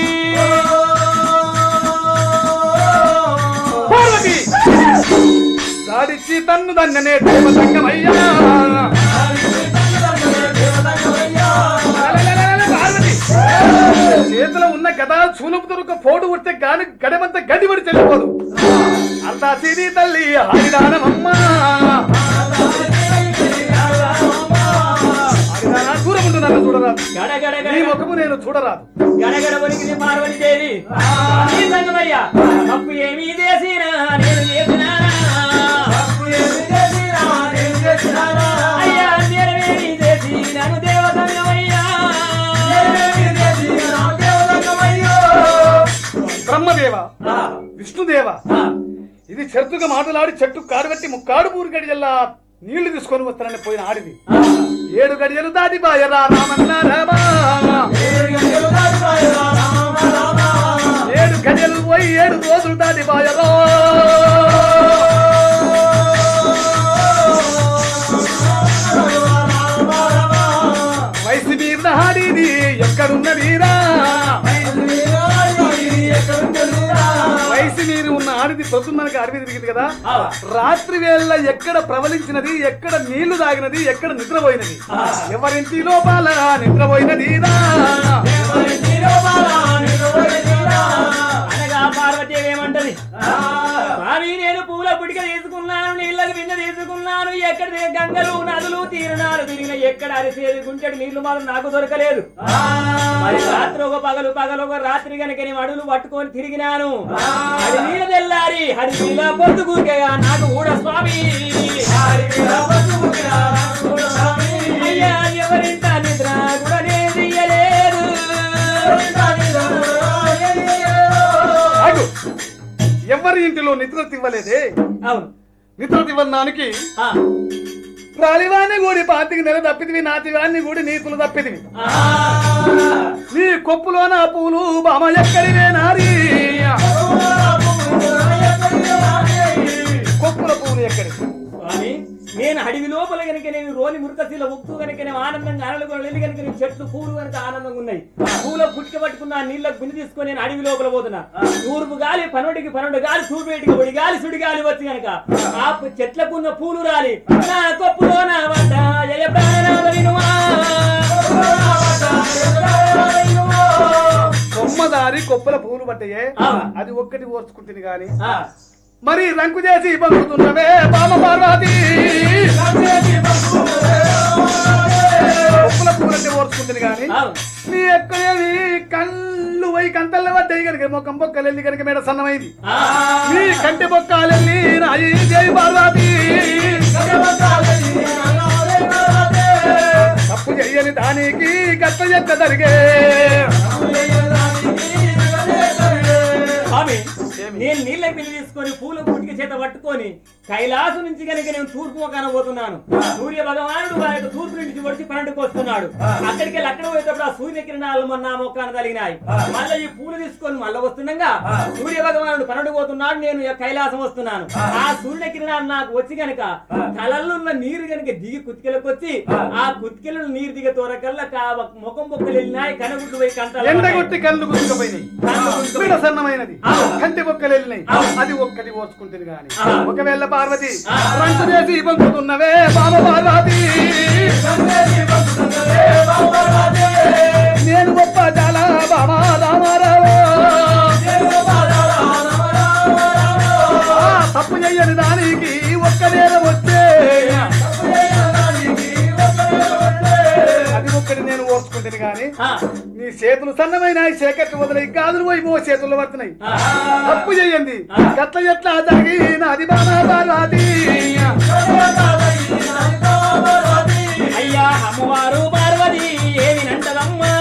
పార్వతి దాడిచ్చి తన్ను దన్ననే దేవ సంగమయ్యా పార్వతి చేతిలో ఉన్న గదా చూలుపు దొరక పోటు ఉడితే గాని గడమంత గడిబడి చెల్లిపోదు అంతా సిరి తల్లి హరిదానమమ్మా హరిదానా దూరం ఉండు నన్ను చూడరాదు గడగడ నీ ముఖము నేను చూడరాదు గడగడ వణికింది పార్వతి దేవి ఈ సంగమయ్యా తప్పు ఏమీ చేసినా నేను చేసినా అయ్యా నేనేమీ చేసి నన్ను దేవతంగమయ్యా బ్రహ్మదేవ విష్ణుదేవ చెరుతుగా మాటలాడి చెట్టు కాడుబెట్టి ముక్కాడు పూరు గడియల్లా నీళ్లు తీసుకొని వస్తానని పోయిన ఆడిది ఏడు గడియలు దాటి బాయరా రామన్న రామా ఏడు గడియలు పోయి ఏడు రోజులు దాటి బాయరా వయసు మీద హాడిది ఎక్కడున్న వీరా వయసు మీరు ఉన్న ఆడిది పొద్దున్నకి అడవి తిరిగింది కదా రాత్రి వేళ ఎక్కడ ప్రవలించినది ఎక్కడ నీళ్లు తాగినది ఎక్కడ నిద్రపోయినది ఎవరింటి లోపల నిద్రపోయినది అనగా పార్వతీ ఏమంటది స్వామి నేను పూల పుడిక తీసుకున్నాను నీళ్ళకి బిందె తీసుకున్నాను ఎక్కడ దే- గంగలు నదులు తీరునాలు తిరిగిన ఎక్కడ అరిసేది గుంటెడు నీళ్లు మాత్రం నాకు దొరకలేదు మరి రాత్రి ఒక పగలు పగలు ఒక రాత్రి గనక నేను అడుగులు పట్టుకొని తిరిగినాను అది నీళ్ళ తెల్లారి హరి నీళ్ళ పొద్దుగుగా నాకు కూడా స్వామి అయ్యా ఎవరింట నిద్ర కూడా నేను తీయలేదు ఆగు. ఎవరి ఇంటిలో నిద్ర తివ్వలేదే అవును నిద్ర తివ్వడానికి ఆ, రాలివాణ్ణి కూడి పాతికి నెల తప్పిదివి నాతివాణ్ణి కూడి నీతులు తప్పిదివి ఆ, నీ కొప్పులోన పూలు బామ ఎక్కడివే నారి కొప్పుల పూలు ఎక్కడి స్వామి నేను అడవి లోపల కనుక నేను రోని మురుకశీల ఉప్పు కనుక నేను ఆనందంగా అనలుకొని వెళ్ళి కనుక నేను చెట్లు పూలు కనుక ఆనందంగా ఉన్నాయి పూల పుట్టిక పట్టుకున్న నీళ్ళకు బిని తీసుకొని నేను అడవి లోపల పోతున్నా తూర్పు గాలి పనుడికి పనుడు గాలి తూర్పేటికి ఒడి గాలి సుడి గాలి వచ్చి కనుక ఆ పు- చెట్లకున్న పూలు రాలి నా కొప్పులో నా వద్ద జయ ప్రాణనాథ వినుమా కొమ్మదారి కొప్పుల పూలు పట్టయే ఆ. అది ఒక్కటి ఓర్చుకుంటుంది గాని ఆ, మరి రంకు చేసి పంపుతున్నవే బామ పార్వతి కొప్పుల పూలంటే ఓర్చుకుంటుంది గాని అవును. నీ ఎక్కడేవి కళ్ళు పోయి కంతల్లో పడ్డాయి కనుక మొక్కం బొక్కలెల్లి కనుక మేడ సన్నమైంది ఆ, నీ కంటి బొక్కాలెల్లి రాయి దేవి పార్వతి తప్పు చెయ్యని దానికి గట్ట ఎక్క జరిగే స్వామి ఏమి? నేను నీళ్ళ పిల్లి తీసుకొని పూల పుట్టిక చేత పట్టుకొని కైలాసం నుంచి కనుక నేను తూర్పు ముఖాన పోతున్నాను సూర్య భగవానుడు ఆ యొక్క తూర్పు నుంచి వచ్చి పన్నెండుకు వస్తున్నాడు అక్కడికి వెళ్ళి అక్కడ పోయేటప్పుడు ఆ సూర్య కిరణాలు మన నా మొక్కాన తగినాయి మళ్ళీ ఈ పూలు తీసుకొని మళ్ళీ వస్తుండగా సూర్య భగవానుడు పన్నెండు పోతున్నాడు నేను ఈ కైలాసం వస్తున్నాను ఆ సూర్య కిరణాలు నాకు వచ్చి గనక కళల్లో ఉన్న నీరు గనక దిగి కుతికెలకు వచ్చి ఆ కుతికెలను నీరు దిగ తోరకల్లా కా- ముఖం బొక్కలు వెళ్ళినాయి కనగుడ్డు పోయి కంటాలు ఎండగొట్టి కళ్ళు గుంజుకుపోయినాయి బిడ సన్నమైనది కంటి బొక్కలు వెళ్ళినాయి అది ఒక్కటి ఓర్చుకుంటుంది గాని ఒకవేళ పార్వతి రంకు చేసి పంపుతున్నవే బామ పార్వతి నేను గొప్ప చాలా బామ రామారావు ఆ, తప్పు చెయ్యని దానికి ఒక్క నేరం వచ్చే అది ఒక్కటి నేను ఓర్చుకుంటుంది గాని ఆ, నీ చేతులు సన్నమైన సేకట్టు వదిలే గాజులు పోయి మో చేతుల్లో పడుతున్నాయి ఆ. తప్పు చేయండి గట్ల ఎట్లా జరిగిన అది బాబా పార్వతి అయ్యా అమ్మవారు పార్వతి ఏమి నంటదమ్మా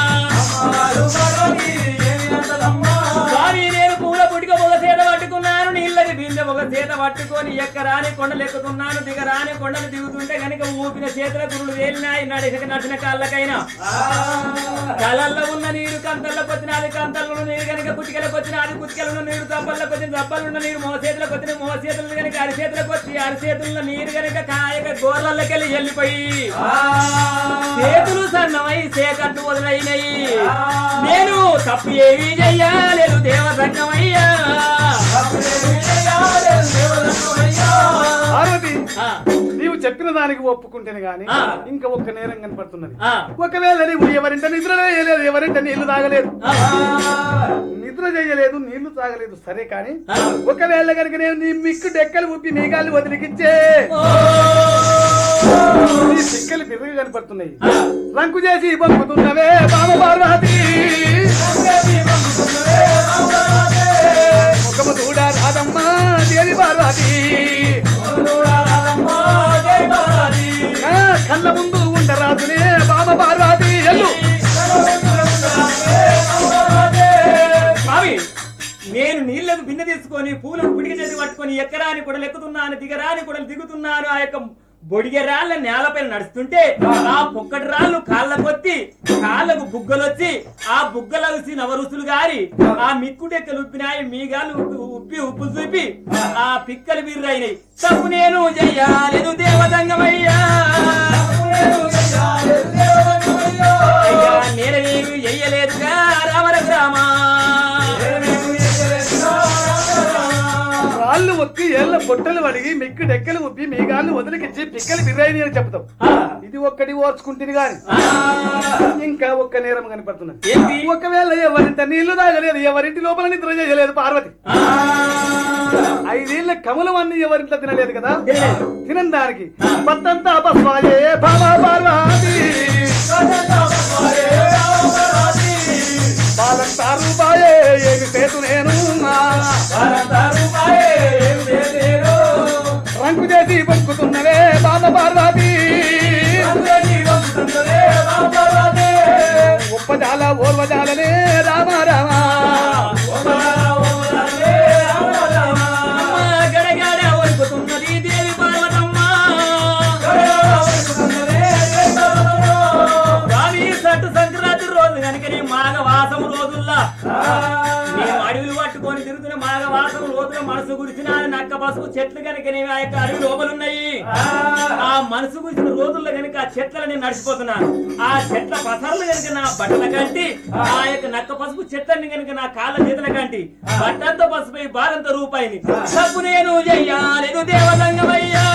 స్వామి నేను పూల పుటిక ఒక చేత పట్టుకున్నాను నీళ్ళకి బిందె ఒక చేత పట్టుకొని ఎక్కరాని కొండలు ఎక్కుతున్నాను దిగరాని కొండలు దిగుతుంటే గనుక ఊపిన చేతుల గురులు వేలినాయి నడిచక నడిచిన కాళ్ళకైనా కళల్లో ఉన్న నీరు కంతల్లోకి వచ్చినది కంతల్లో ఉన్న నీరు కనుక కుటికలకు వచ్చిన అది కుటికలలో నీరు దబ్బల్లోకి వచ్చిన దబ్బలున్న నీరు మోసేతులకు వచ్చిన మోసేతులు కనుక అరిచేతులకు వచ్చి అరిచేతుల నీరు కనుక కాయక గోర్లకి వెళ్ళి వెళ్ళిపోయి చేతులు సన్నమై సేకట్టు వదిలైనయి నేను తప్పు ఏమీ చెయ్యలేదు దేవ సంగమయ్యా పార్వతి ఆ, నీవు చెప్పిన దానికి ఒప్పుకుంటేనే గాని ఆ. ఇంకా ఒక్క నేరం కనపడుతున్నది ఆ, ఒకవేళ నీవు ఎవరింట నిద్ర చేయలేదు ఎవరింట నీళ్లు తాగలేదు ఆ, నిద్ర చేయలేదు నీళ్లు తాగలేదు సరే కాని ఆ. ఒకవేళ కనుక నేను నీ మిక్కు డెక్కలు ఉప్పి నీ గాలి వదిలికిచ్చే ఓ, నీ సిక్కలు బిర్రగా కనపడుతున్నాయి రంకు చేసి పంపుతున్నవే బామ పార్వతి ముఖము చూడ రాదమ్మ దేవి పార్వతి ఆ, కళ్ళ ముందు ఉండరాదునే బామ పార్వతి ఎల్లు స్వామి నేను నీళ్లకు బిన్నె తీసుకొని పూలకు పిడికి చేసి పట్టుకొని పట్టుకొని ఎక్కరాని కూడా ఎక్కుతున్నాను దిగరాని కూడా దిగుతున్నాను ఆ యొక్క బొడిగె రాళ్ళ నేలపైన నడుస్తుంటే ఆ పొక్కటి రాళ్ళు కాళ్ళ కొత్తి కాళ్ళకు బుగ్గలు వచ్చి ఆ బుగ్గలు అలసి నవరుసులు గారి ఆ మిక్కుడెక్కలు ఉప్పినాయి మీగాలు ఉప్పి- ఉప్పి ఉప్పు చూపి ఆ పిక్కలు బిర్రైనాయి తప్పు నేను చెయ్యాలేదు దేవదంగమయ్యా అయ్యా నేనేమి చెయ్యలేదుగా రామర గ్రామా రాళ్ళు ఒక్కి ఏళ్ళ పొట్టలు అడిగి మిక్కు డెక్కలు ఉప్పి మీ గాళ్ళు వదిలికిచ్చి పిక్కలు బిర్యానీ అని చెప్తాం ఇది ఒక్కటి ఓర్చుకుంటుంది గాని ఇంకా ఒక్క నేరం కనపడుతున్నది ఏంటి? ఒకవేళ ఎవరింత నీళ్లు తాగలేదు ఎవరింటి లోపల నిద్ర చేయలేదు పార్వతి ఐదేళ్ల కమలం అన్ని ఎవరింట్లో తినలేదు కదా తినలేదు. తినని దానికి పత్తంతా బస్వాయే బాబా పార్వతి బాలంతారు బాయే ఏమి చేతు నేను రంగు చేసి బతుకుతున్నవే బాబా పార్వతి ఉప్పజాల ఓర్వజాలనే రామ రామ గడగడ వణుకుతున్నది దేవి పార్వతమ్మ స్వామి సట్టు సంక్రాంతి రోజు కనుకని మాఘవాసం రోజుల్లా నేను అడవిలు పట్టుకొని తిరుగుతున్న మాఘవాసం రోజుల మనసు గురిసిన నక్క పసుపు చెట్లు కనుక ఆ యొక్క అడవి లోపలున్నాయి ఆ మనసు గురిసిన రోజుల్లో కనుక ఆ చెట్లని నడిచిపోతున్నాను ఆ చెట్ల పసర్లు కనుక నా బట్టల కంటి ఆ యొక్క నక్క పసుపు చెట్లని కనుక నా కాళ్ళ చేతుల కంటి బట్టంత పసుపై బాధంత రూపాయిని తప్పు నేను చెయ్యాలేదు దేవదంగమయ్యా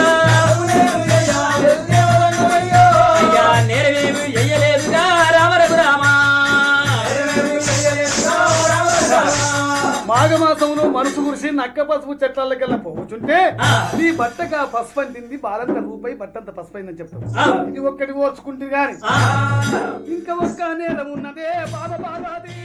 అయ్యా నేరవేమి చెయ్యలేదుగా రామరఘు రామా మాఘమాసంలో మనసు కురిసి నక్క పసుపు చెట్లకెళ్ళ పోవచ్చుంటే నీ బట్టక పసుపు అంటింది బాలంత రూపాయి బట్టంత పసుపు అయిందని చెప్తావు ఆ. ఇది ఒక్కటి ఓర్చుకుంటుంది గాని ఆ, ఇంకా ఒక్క నేరం ఉన్నదే బాధ బాధాది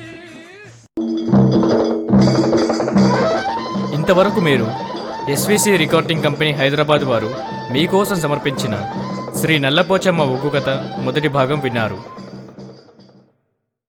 ఇంతవరకు మీరు ఎస్విసి రికార్డింగ్ కంపెనీ హైదరాబాద్ వారు మీకోసం సమర్పించిన శ్రీ నల్లపోచమ్మ ఉగ్గు కథ మొదటి భాగం విన్నారు